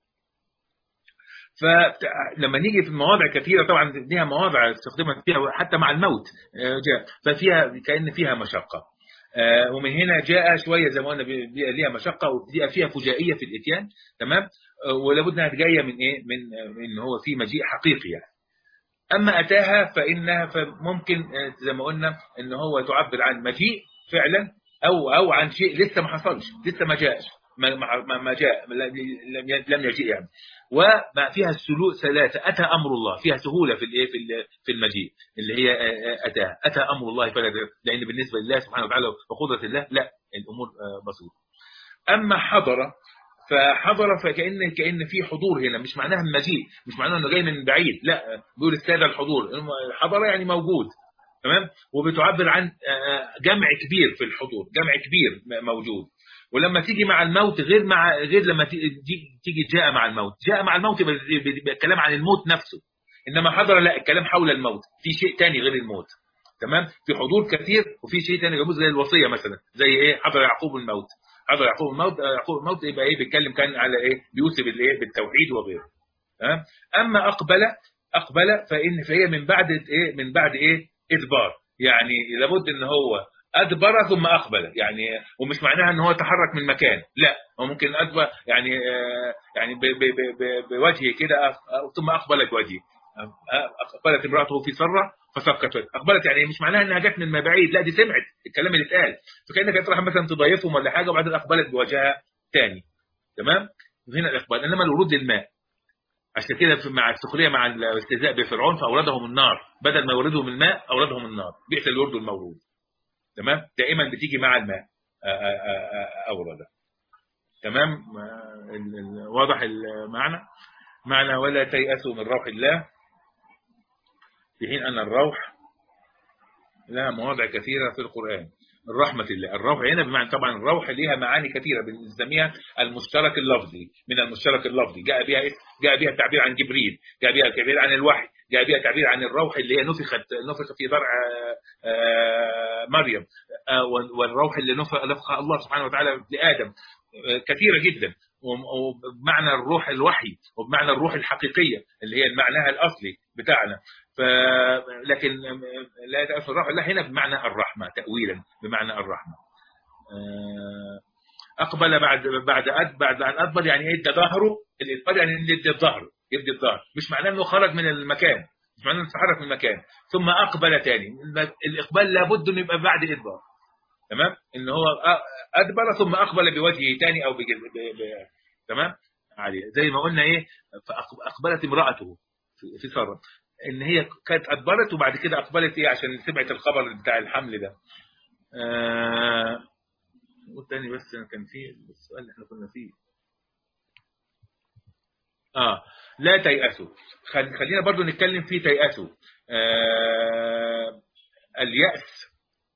فلما نيجي في مواضع كثيرة طبعا ليها مواضع استخدمت فيها حتى مع الموت آه، جاء ففيها كأن فيها مشقة آه، ومن هنا جاء شويه زي ما قلنا بي- بي- ليها مشقه وبيبقى فيها فجائيه في الاتيان تمام آه، ولابد انها جايه من ايه؟ من آه، من هو في مجيء حقيقي يعني. اما اتاها فانها فممكن آه، زي ما قلنا ان هو تعبر عن مجيء فعلا او او عن شيء لسه ما حصلش لسه ما جاءش ما ما ما جاء لم لم يجيء يعني وما فيها السلوك ثلاثه اتى امر الله فيها سهوله في الايه في ال- في المجيء اللي هي آه، آه، اتاها اتى امر الله فلا لان بالنسبه لله سبحانه وتعالى وقدره الله لا الامور آه، بسيطه اما حضر فحضر فكأن كأن في حضور هنا مش معناها المجيء مش معناها انه جاي من بعيد لا بيقول الساده الحضور حضر يعني موجود تمام وبتعبر عن آه، جمع كبير في الحضور جمع كبير م- موجود ولما تيجي مع الموت غير مع غير لما تيجي تيجي جاء مع الموت جاء مع الموت يبقى يبقى الكلام عن الموت نفسه انما حضر لا الكلام حول الموت في شيء تاني غير الموت تمام في حضور كثير وفي شيء تاني يجوز زي الوصيه مثلا زي ايه حضر يعقوب الموت حضر يعقوب الموت آه، يعقوب الموت يبقى ايه بيتكلم كان على ايه بيوصي بالايه بالتوحيد وغيره تمام اما اقبل اقبل فان فهي من بعد ايه من بعد ايه ادبار يعني لابد ان هو ادبر ثم اقبل يعني ومش معناها ان هو تحرك من مكان لا هو ممكن ادبر يعني آه، يعني ب- ب- ب- ب- بوجهه كده أق- ثم اقبلت وجهه اقبلت امراته في سره فسكتت اقبلت يعني مش معناها انها جت من ما بعيد لا دي سمعت الكلام اللي اتقال فكانك انت رايح مثلا تضيفهم ولا حاجه وبعدين اقبلت بوجهها تاني تمام هنا الاقبال انما الورود للماء عشان كده في- مع السخريه مع الاستهزاء بفرعون فاوردهم النار بدل ما يوردهم الماء اوردهم النار بئس الورد المورود تمام دائما بتيجي مع الماء آه، آه، آه، آه، اورد تمام آه، ال- ال- واضح المعنى معنى ولا تيأسوا من روح الله في حين أن الروح لها مواضع كثيرة في القرآن الرحمة الله الروح هنا بمعنى طبعا الروح لها معاني كثيرة بنسميها المشترك اللفظي من المشترك اللفظي جاء بها إيه؟ جاء بها التعبير عن جبريل جاء بها التعبير عن الوحي جاء بها التعبير عن الروح اللي هي نفخت نفخ في ضرع آه، آه، مريم آه، وال- والروح اللي نفخ نفخها الله سبحانه وتعالى لآدم آه، كثيرة جدا وم- وبمعنى الروح الوحي وبمعنى الروح الحقيقية اللي هي معناها الأصلي بتاعنا ف لكن لا يتأثر الروح لا هنا بمعنى الرحمة تأويلا بمعنى الرحمة آه، أقبل بعد بعد أد بعد أن أدبر يعني إيه ادى ظهره الإدبار يعني يدي الظهر يدي الظهر مش معناه إنه خرج من المكان مش معناه إنه تحرك من المكان ثم أقبل تاني الإقبال لابد إنه يبقى بعد إدبار تمام إن هو أ- أدبر ثم أقبل بوجهه تاني أو بجز... ب... ب... تمام عالية زي ما قلنا إيه فأقبلت امرأته في في سارة ان هي كانت ادبرت وبعد كده اقبلت ايه عشان سمعت الخبر بتاع الحمل ده آه والتاني بس أنا كان فيه السؤال اللي احنا كنا فيه اه لا تيأسوا خل... خلينا برضو نتكلم في تيأسوا آه اليأس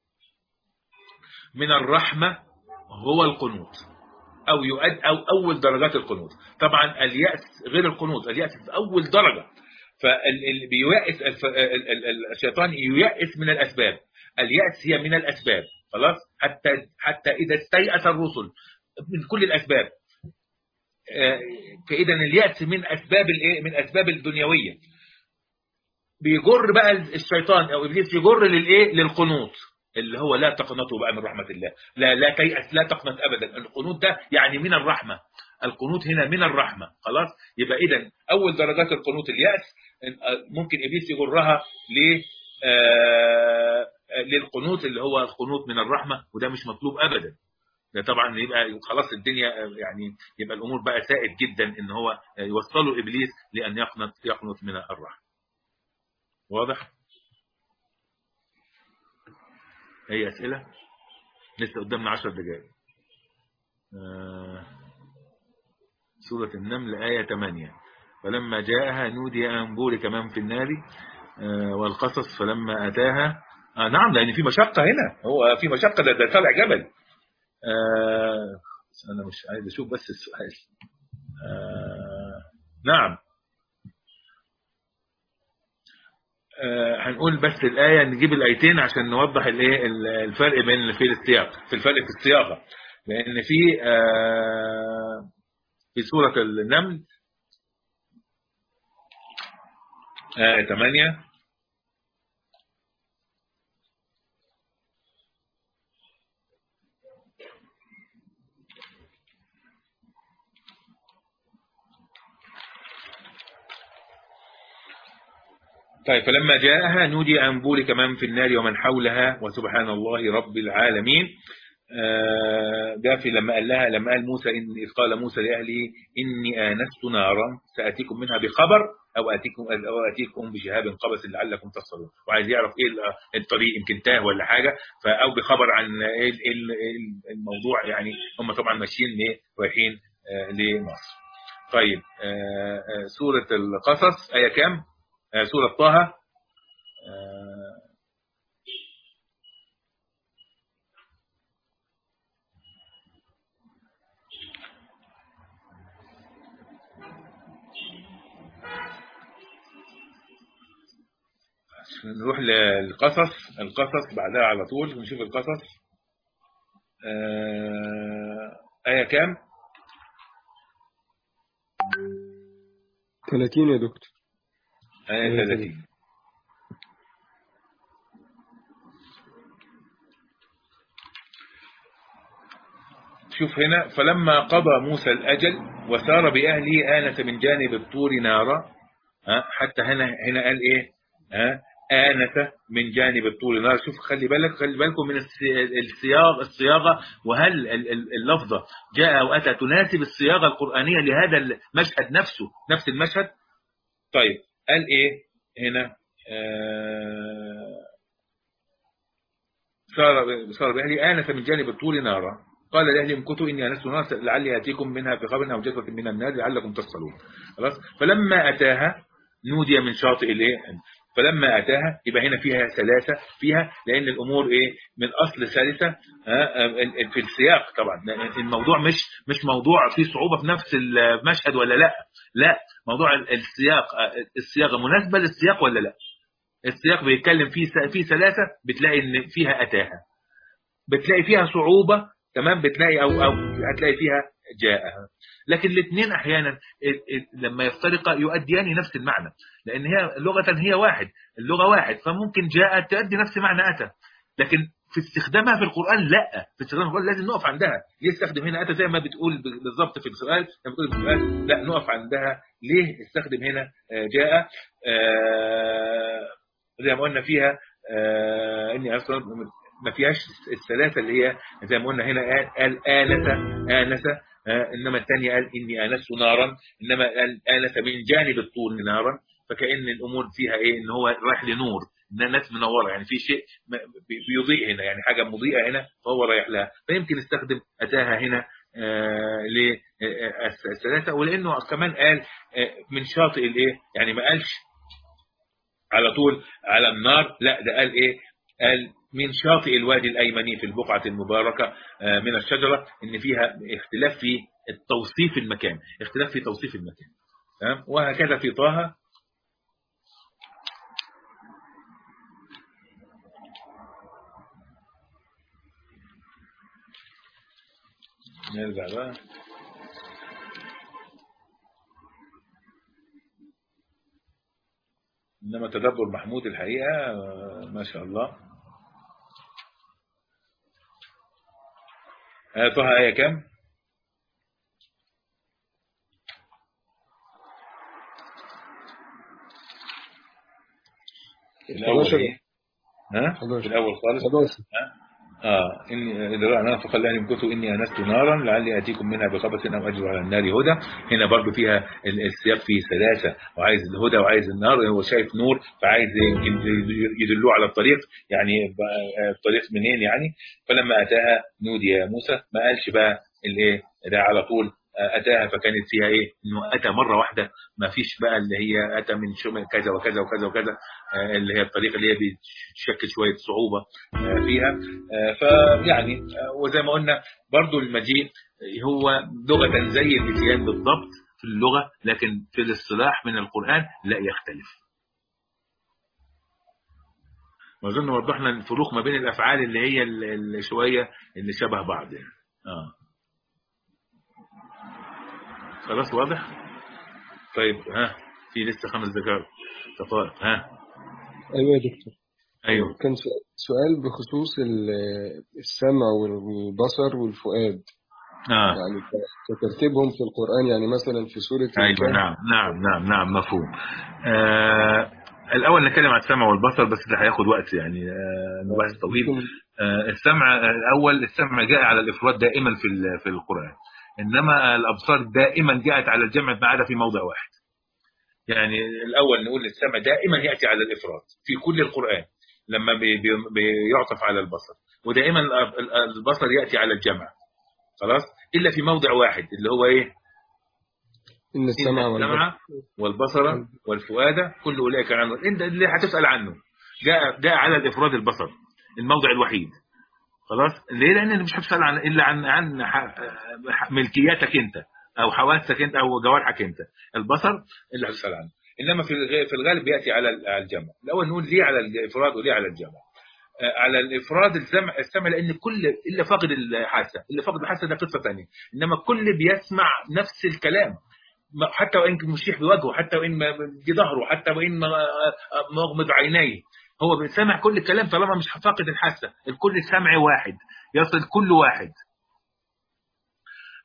من الرحمة هو القنوط أو يؤد أو أول درجات القنوط طبعا اليأس غير القنوط اليأس في أول درجة فاللي بييأس الف- ال- ال- ال- الشيطان ييأس من الأسباب اليأس هي من الأسباب خلاص حتى حتى إذا استيأس الرسل من كل الأسباب آه، فإذا اليأس من أسباب الإيه من أسباب الدنيوية بيجر بقى الشيطان أو إبليس يجر للإيه للقنوط اللي هو لا تقنطوا بقى من رحمة الله لا لا تيأس لا تقنط أبدا القنوط ده يعني من الرحمة القنوط هنا من الرحمة خلاص يبقى إذا أول درجات القنوط اليأس ممكن إبليس يجرها ل آه، للقنوط اللي هو القنوط من الرحمة وده مش مطلوب أبدا ده طبعا يبقى خلاص الدنيا آه، يعني يبقى الأمور بقى سائد جدا إن هو يوصلوا إبليس لأن يقنط يقنط من الرحمة واضح؟ أي أسئلة؟ لسه قدامنا عشر دقائق آه، سورة النمل آية 8 فلما جاءها نودي أن بورك من في النار آه، والقصص فلما أتاها آه نعم لأن في مشقة هنا هو في مشقة ده, ده طالع جبل آه أنا مش عايز أشوف بس السؤال آه نعم آه هنقول بس الآية نجيب الآيتين عشان نوضح الايه الفرق بين في السياق في الفرق في الصياغة لأن في آه في سورة النمل آية 8 طيب فلما جاءها نودي أن بورك من في النار ومن حولها وسبحان الله رب العالمين آه، جاء في لما قال لها لما قال موسى إن إذ قال موسى لأهله إني آنست نارا سأتيكم منها بخبر أو آتيكم أو آتيكم بشهاب قبس لعلكم تصلون وعايز يعرف إيه ال- الطريق يمكن تاه ولا حاجة فأو بخبر عن إيه ال- إيه ال- إيه الموضوع يعني هم طبعا ماشيين ليه رايحين آه، لمصر طيب آه، آه، سورة القصص آية كام؟ آه، سورة طه آه، نروح للقصص القصص بعدها على طول نشوف القصص آه، آية كام؟ 30 يا دكتور آية 30 شوف هنا فلما قضى موسى الأجل وسار بأهله آنس من جانب الطور نارا ها حتى هنا هنا قال إيه ها آنس من جانب الطور نارا شوف خلي بالك خلي بالكم من السي- الصياغ الصياغة وهل ال- ال- اللفظة جاء أو أتى تناسب الصياغة القرآنية لهذا المشهد نفسه نفس المشهد طيب قال إيه هنا آه صار صار بأهلي آنس من جانب الطور نارا قال لأهلي امكثوا إني آنست نارا لعلي آتيكم منها بخبر أو جزوة من النار لعلكم تصلون خلاص فلما أتاها نودي من شاطئ الايه فلما أتاها يبقى هنا فيها سلاسة فيها لأن الأمور إيه من أصل سلسة ها، آه، في السياق طبعا لأن الموضوع مش مش موضوع فيه صعوبة في نفس المشهد ولا لا لا موضوع السياق آه، الصياغة مناسبة للسياق ولا لا السياق بيتكلم فيه س- فيه سلاسة بتلاقي ان فيها اتاها بتلاقي فيها صعوبة تمام بتلاقي او او هتلاقي فيها جاءها لكن الاثنين احيانا ال- ال- لما يفترقا يؤديان نفس المعنى لان هي لغة هي واحد اللغة واحد فممكن جاء تؤدي نفس معنى اتى لكن في استخدامها في القرآن لا في استخدام القرآن لازم نقف عندها ليه استخدم هنا أتى زي ما بتقول ب- بالظبط في السؤال لما بتقول في السؤال لا نقف عندها ليه استخدم هنا آه، جاء آه، زي ما قلنا فيها آه، اني اصلا ما فيهاش الثلاثه اللي هي زي ما قلنا هنا قال قال آنس آنس آه، انما الثانيه قال اني آنست نارا انما قال آنس من جانب الطور نارا فكأن الامور فيها ايه ان هو رايح لنور ان الناس منوره يعني في شيء م- بي- بيضيء هنا يعني حاجه مضيئه هنا فهو رايح لها فيمكن استخدم اتاها هنا للثلاثه ولانه كمان قال آه، من شاطئ الايه يعني ما قالش على طول على النار لا ده قال ايه قال من شاطئ الوادي الايمني في البقعه المباركه آه، من الشجره ان فيها اختلاف في التوصيف المكان اختلاف في توصيف المكان تمام وهكذا في طه نرجع بقى انما تدبر محمود الحقيقه آه، ما شاء الله آه، طه آية كام؟ الأول 11. إيه؟ ها؟ 11. في الأول خالص 11 اه اني اذا رأى نار فقال لهم كنت اني انست نارا لعلي اتيكم منها بخبث او اجر على النار هدى هنا برضو فيها ال- السياق فيه سلاسه وعايز الهدى وعايز النار هو شايف نور فعايز يمكن يدلوه على الطريق يعني بقى الطريق منين يعني فلما اتاها نودي يا موسى ما قالش بقى الايه ده على طول اتاها فكانت فيها ايه انه اتى مره واحده ما فيش بقى اللي هي اتى من شو كذا وكذا وكذا وكذا آه، اللي هي الطريقه اللي هي بتشكل شويه صعوبه آه، فيها آه، فيعني آه، وزي ما قلنا برضو المجيء هو لغة زي الاتيان بالضبط في اللغة لكن في الاصطلاح من القرآن لا يختلف وأظن وضحنا الفروق ما بين الأفعال اللي هي ال- ال- شوية اللي شبه بعض يعني آه. خلاص واضح طيب ها في لسه خمس دقائق دقائق ها ايوه يا دكتور ايوه كان سؤ- سؤال بخصوص ال- السمع والبصر والفؤاد اه يعني ك- كترتيبهم في القرآن يعني مثلا في سورة ايوه الكهف نعم نعم نعم نعم مفهوم آه الاول نتكلم عن السمع والبصر بس ده هياخد وقت يعني آه إنه بحث طويل ممكن- آه السمع آه، الاول السمع جاء على الافراد دائما في ال- في القران انما الابصار دائما جاءت على الجمع ما عدا في موضع واحد يعني الاول نقول السمع دائما ياتي على الافراد في كل القران لما بي- بي- بيعطف على البصر ودائما ال- ال- البصر ياتي على الجمع خلاص الا في موضع واحد اللي هو ايه إن إن السمع والبصر السمع والبصر والفؤاد كل أولئك عنه أنت اللي هتسأل عنه جاء جاء على الإفراد البصر الموضع الوحيد خلاص ليه لأن مش هتسأل عن إلا عن عن ح- ح- ملكياتك أنت أو حواسك أنت أو جوارحك أنت البصر اللي هتسأل عنه إنما في الغ- في الغالب بيأتي على ال- على الجمع الأول نقول ليه على الإفراد وليه على الجمع آه، على الافراد السمع السمع لان كل الا فاقد الحاسه اللي فاقد الحاسه ده قصه ثانيه انما كل بيسمع نفس الكلام ما- حتى وان كان مشيح بوجهه حتى وان ما- دي ظهره حتى وان ما- مغمض عينيه هو سامع كل الكلام طالما مش فاقد الحاسه الكل سمع واحد يصل كل واحد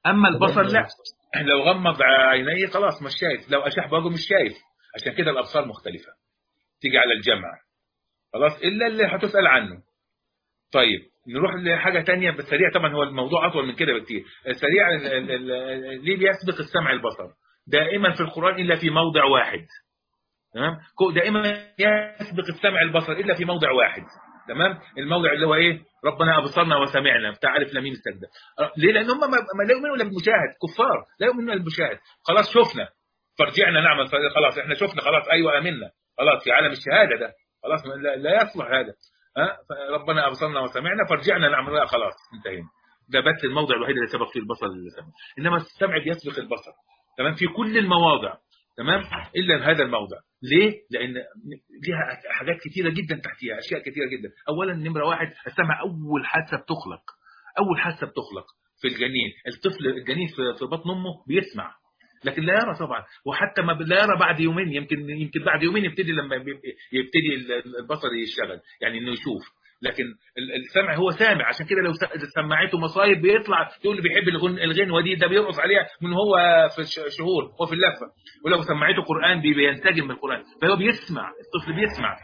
اما البصر لا لو غمض عينيه خلاص مش شايف لو اشاح برضه مش شايف عشان كده الابصار مختلفه تيجي على الجمع خلاص الا اللي هتسال عنه طيب نروح لحاجه تانية بس سريع طبعا هو الموضوع اطول من كده بكتير سريع ال- ال- ال- ليه بيسبق السمع البصر دائما في القران الا في موضع واحد تمام كو- دائما يسبق السمع البصر الا في موضع واحد تمام الموضع اللي هو ايه ربنا ابصرنا وسمعنا بتاع الف لام ميم السجده أه، ليه لان هم ما ما لا يؤمنون الا بالمشاهد كفار لا يؤمنون الا بالمشاهد خلاص شفنا فرجعنا نعمل خلاص احنا شفنا خلاص ايوه امنا خلاص في عالم الشهاده ده خلاص لا, لا يصلح هذا ها ربنا ابصرنا وسمعنا فرجعنا نعمل لا خلاص انتهينا ده بس الموضع الوحيد اللي سبق فيه البصر للسمع انما السمع بيسبق البصر تمام في كل المواضع تمام الا هذا الموضع ليه لان ليها حاجات كثيره جدا تحتيها اشياء كثيره جدا اولا نمره واحد السمع اول حاسه بتخلق اول حاسه بتخلق في الجنين الطفل الجنين في في بطن امه بيسمع لكن لا يرى طبعا وحتى ما لا يرى بعد يومين يمكن يمكن بعد يومين يبتدي لما بيبقى- يبتدي البصر يشتغل يعني انه يشوف لكن ال- السمع هو سامع عشان كده لو س- سمعته مصايب بيطلع تقول اللي بيحب الغن الغنوه دي ده بيرقص عليها من هو في الش- شهور هو في اللفه ولو سمعته قران بي- بينسجم بالقران فهو بيسمع الطفل بيسمع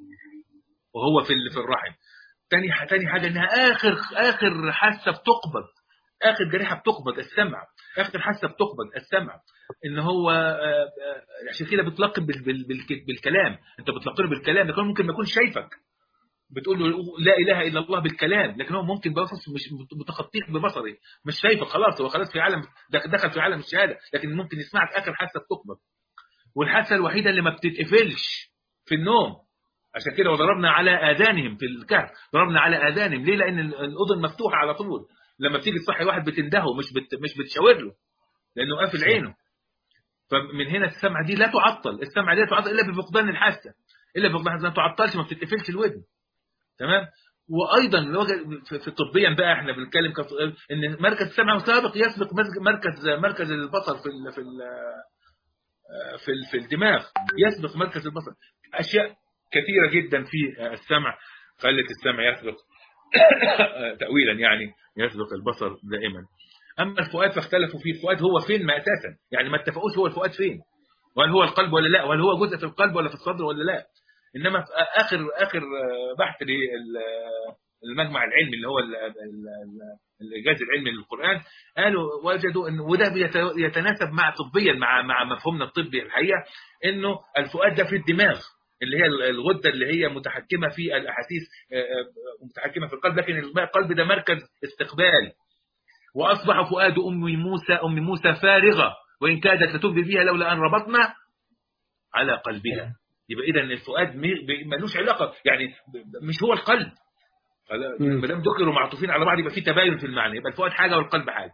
وهو في ال- في الرحم تاني ح- تاني حاجه انها اخر اخر حاسه بتقبض اخر جريحه بتقبض السمع اخر حاسه بتقبض السمع ان هو آه، آه، عشان كده بتلقب بال- بال- بالك- بالكلام انت بتلقبه بالكلام لكن هو ممكن ما يكونش شايفك بتقول له لا اله الا الله بالكلام لكن هو ممكن بصص مش متخطيك ببصري مش شايفك خلاص هو خلاص في عالم دخ- دخل في عالم الشهاده لكن ممكن يسمعك اخر حاسه بتقبض والحاسه الوحيده اللي ما بتتقفلش في النوم عشان كده وضربنا على اذانهم في الكهف ضربنا على اذانهم ليه لان ال- الاذن مفتوحه على طول لما بتيجي تصحي واحد بتندهه مش بت مش بتشاور له لانه قافل عينه فمن هنا السمع دي لا تعطل السمع دي لا تعطل الا بفقدان الحاسه الا بفقدان الحاسه ما تعطلش ما بتتقفلش الودن تمام وايضا الوجه- في في طبيا بقى احنا بنتكلم كف... ان مركز السمع سابق يسبق مركز- مركز مركز البصر في ال... في ال... في ال... في الدماغ يسبق مركز البصر اشياء كثيره جدا في السمع خلت السمع يسبق تاويلا يعني يسبق البصر دائما اما الفؤاد فاختلفوا فيه الفؤاد هو فين ما اساسا يعني ما اتفقوش هو الفؤاد فين وهل هو القلب ولا لا وهل هو جزء في القلب ولا في الصدر ولا لا انما في اخر اخر بحث للمجمع العلمي اللي هو ال- ال- ال- الاعجاز العلمي للقران قالوا وجدوا ان وده بيت- يتناسب مع طبيا مع مع مفهومنا الطبي الحقيقه انه الفؤاد ده في الدماغ اللي هي الغده اللي هي متحكمه في الاحاسيس آه، آه، متحكمه في القلب لكن القلب ده مركز استقبال واصبح فؤاد ام موسى ام موسى فارغه وان كادت لتبدي بها لولا ان ربطنا على قلبها يبقى اذا الفؤاد مي- ب- ملوش علاقه يعني ب- مش هو القلب مم. ما دام ذكروا معطوفين على بعض يبقى في تباين في المعنى يبقى الفؤاد حاجه والقلب حاجه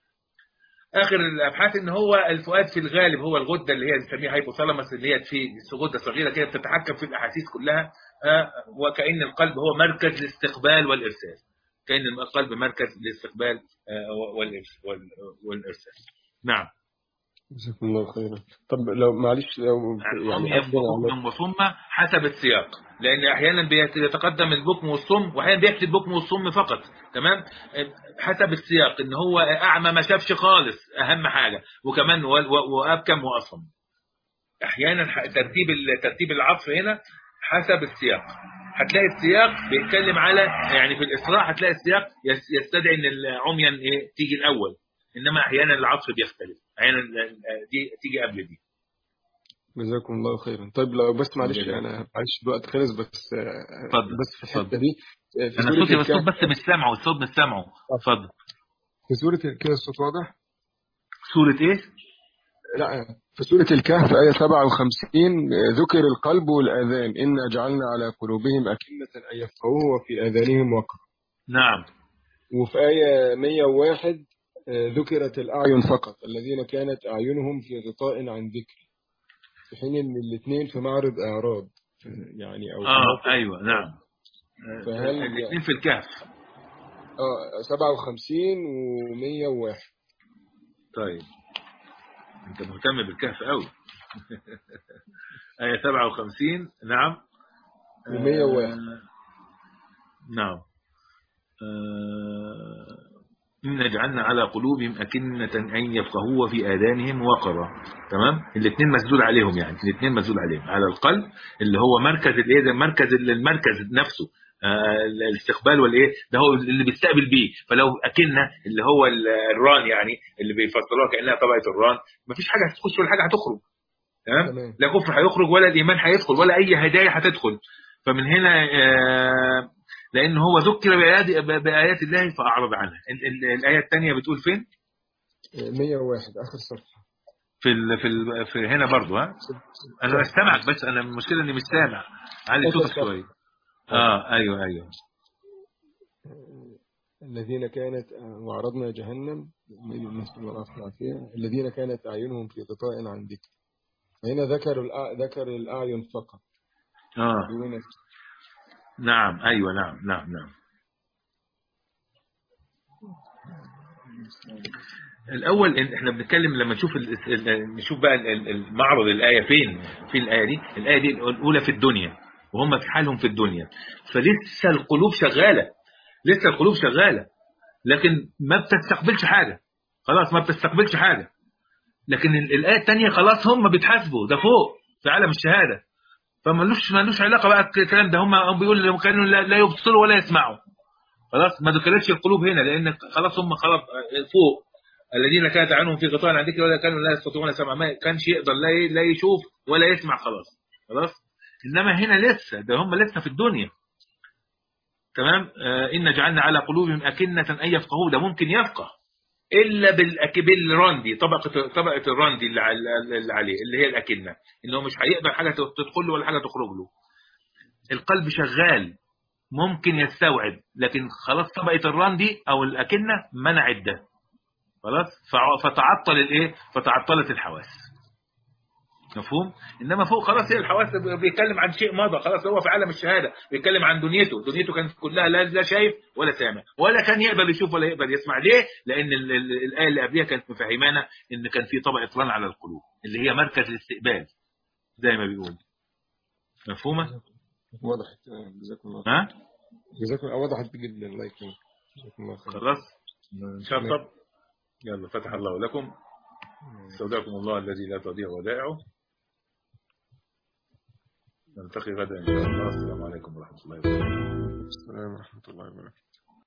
اخر الابحاث ان هو الفؤاد في الغالب هو الغده اللي هي بنسميها هايبوثالاموس اللي هي في غده صغيره كده بتتحكم في الاحاسيس كلها آه، وكأن القلب هو مركز الاستقبال والارسال كأن القلب مركز الاستقبال آه، والإرس- وال- والارسال نعم جزاكم الله خيرا طب لو معلش لو يعني يعني أفضل على- بكم وصم حسب السياق لان احيانا بيت- بيتقدم البكم والصم واحيانا بيكتب البكم والصم فقط تمام حسب السياق ان هو اعمى ما شافش خالص اهم حاجه وكمان و- و- وابكم واصم احيانا ح- ترتيب ال- ترتيب العطف هنا حسب السياق هتلاقي السياق بيتكلم على يعني في الاسراء هتلاقي السياق يس- يستدعي ان العميان ايه تيجي الاول انما احيانا العطف بيختلف احيانا ال- ال- دي تيجي قبل دي جزاكم الله خيرا طيب لو بس معلش جزاك. انا معلش الوقت خلص بس آه، اتفضل، بس في الحته اتفضل. دي آه، في انا سوره صوتي بس الكهف الصوت بس مش سامعه الصوت مش سامعه اتفضل في سوره كده الصوت واضح سورة ايه؟ لا في سورة الكهف آية 57 آه، ذكر القلب والآذان إنا جعلنا على قلوبهم أكنة أن يفقهوه وفي آذانهم وقر نعم وفي آية 101 آه، ذكرت الأعين فقط الذين كانت أعينهم في غطاء عن ذكري في حين إن الاثنين في معرض إعراض يعني أو في اه موقف- ايوه نعم فهل- الاثنين في الكهف اه 57 و 101 طيب انت مهتم بالكهف قوي آية 57 نعم و101. آه، نعم آه، إن جعلنا على قلوبهم أكنة أن يفقهوا وفي آذانهم وقرا تمام الاثنين مسدود عليهم يعني الاثنين مسدود عليهم على القلب اللي هو مركز الايه ده مركز المركز نفسه آه الاستقبال والايه ده هو اللي بيستقبل بيه فلو اكنه اللي هو الران يعني اللي بيفسروها كانها طبقه الران مفيش حاجه هتخش ولا حاجه هتخرج تمام تمام. لا كفر هيخرج ولا الايمان هيدخل ولا اي هدايا هتدخل فمن هنا آه لان هو ذكر بآيات, بايات الله فاعرض عنها ال- ال- الايه الثانيه بتقول فين 101 اخر صفحه في ال في ال في هنا برضو ها انا بستمعك بس انا المشكله اني مش سامع علي صوتك شويه اه ايوه ايوه الذين كانت وعرضنا جهنم نسأل الله العافية الذين كانت أعينهم في غطاء عن ذكر هنا ذكر الأع- ذكر الأعين فقط اه دون نعم ايوه نعم نعم نعم الاول إن احنا بنتكلم لما نشوف ال- ال- نشوف بقى ال- ال- المعرض الايه فين في الايه دي الايه دي الاولى في الدنيا وهم في حالهم في الدنيا فلسه القلوب شغاله لسه القلوب شغاله لكن ما بتستقبلش حاجه خلاص ما بتستقبلش حاجه لكن ال- الايه الثانيه خلاص هم بيتحاسبوا ده فوق في عالم الشهاده فمالوش مالوش علاقه بقى الكلام ده هم هم بيقولوا كانوا لا, لا يبصروا ولا يسمعوا خلاص ما ذكرتش القلوب هنا لان خلاص هم خلاص فوق الذين كانت عنهم في غطاء عن ذكر ولا كانوا لا يستطيعون سمع ما كانش يقدر لا ي- لا يشوف ولا يسمع خلاص خلاص انما هنا لسه ده هم لسه في الدنيا تمام آه ان جعلنا على قلوبهم اكنه ان يفقهوا ده ممكن يفقه الا بالأك... بالراندي طبقه طبقه الراندي اللي, على- اللي عليه اللي هي الاكنه انه مش هيقبل حاجه تدخل له ولا حاجه تخرج له القلب شغال ممكن يستوعب لكن خلاص طبقه الراندي او الاكنه منعت ده خلاص فع- فتعطل الايه فتعطلت الحواس مفهوم انما فوق خلاص هي الحواس بيتكلم عن شيء مضى خلاص هو في عالم الشهاده بيتكلم عن دنيته دنيته كانت كلها لا لا شايف ولا سامع ولا كان يقدر يشوف ولا يقدر يسمع ليه لان ال- ال- الايه اللي قبلها كانت مفهمانا ان كان في طبقه ران على القلوب اللي هي مركز الاستقبال زي ما بيقول مفهومه وضحت جزاكم الله ها جزاكم الله وضحت جدا الله يكرمك جزاكم الله خير خلاص شطب يلا فتح الله لكم استودعكم الله الذي لا تضيع ودائعه نلتقي غدا ان شاء الله السلام عليكم ورحمه الله وبركاته السلام ورحمة الله وبركاته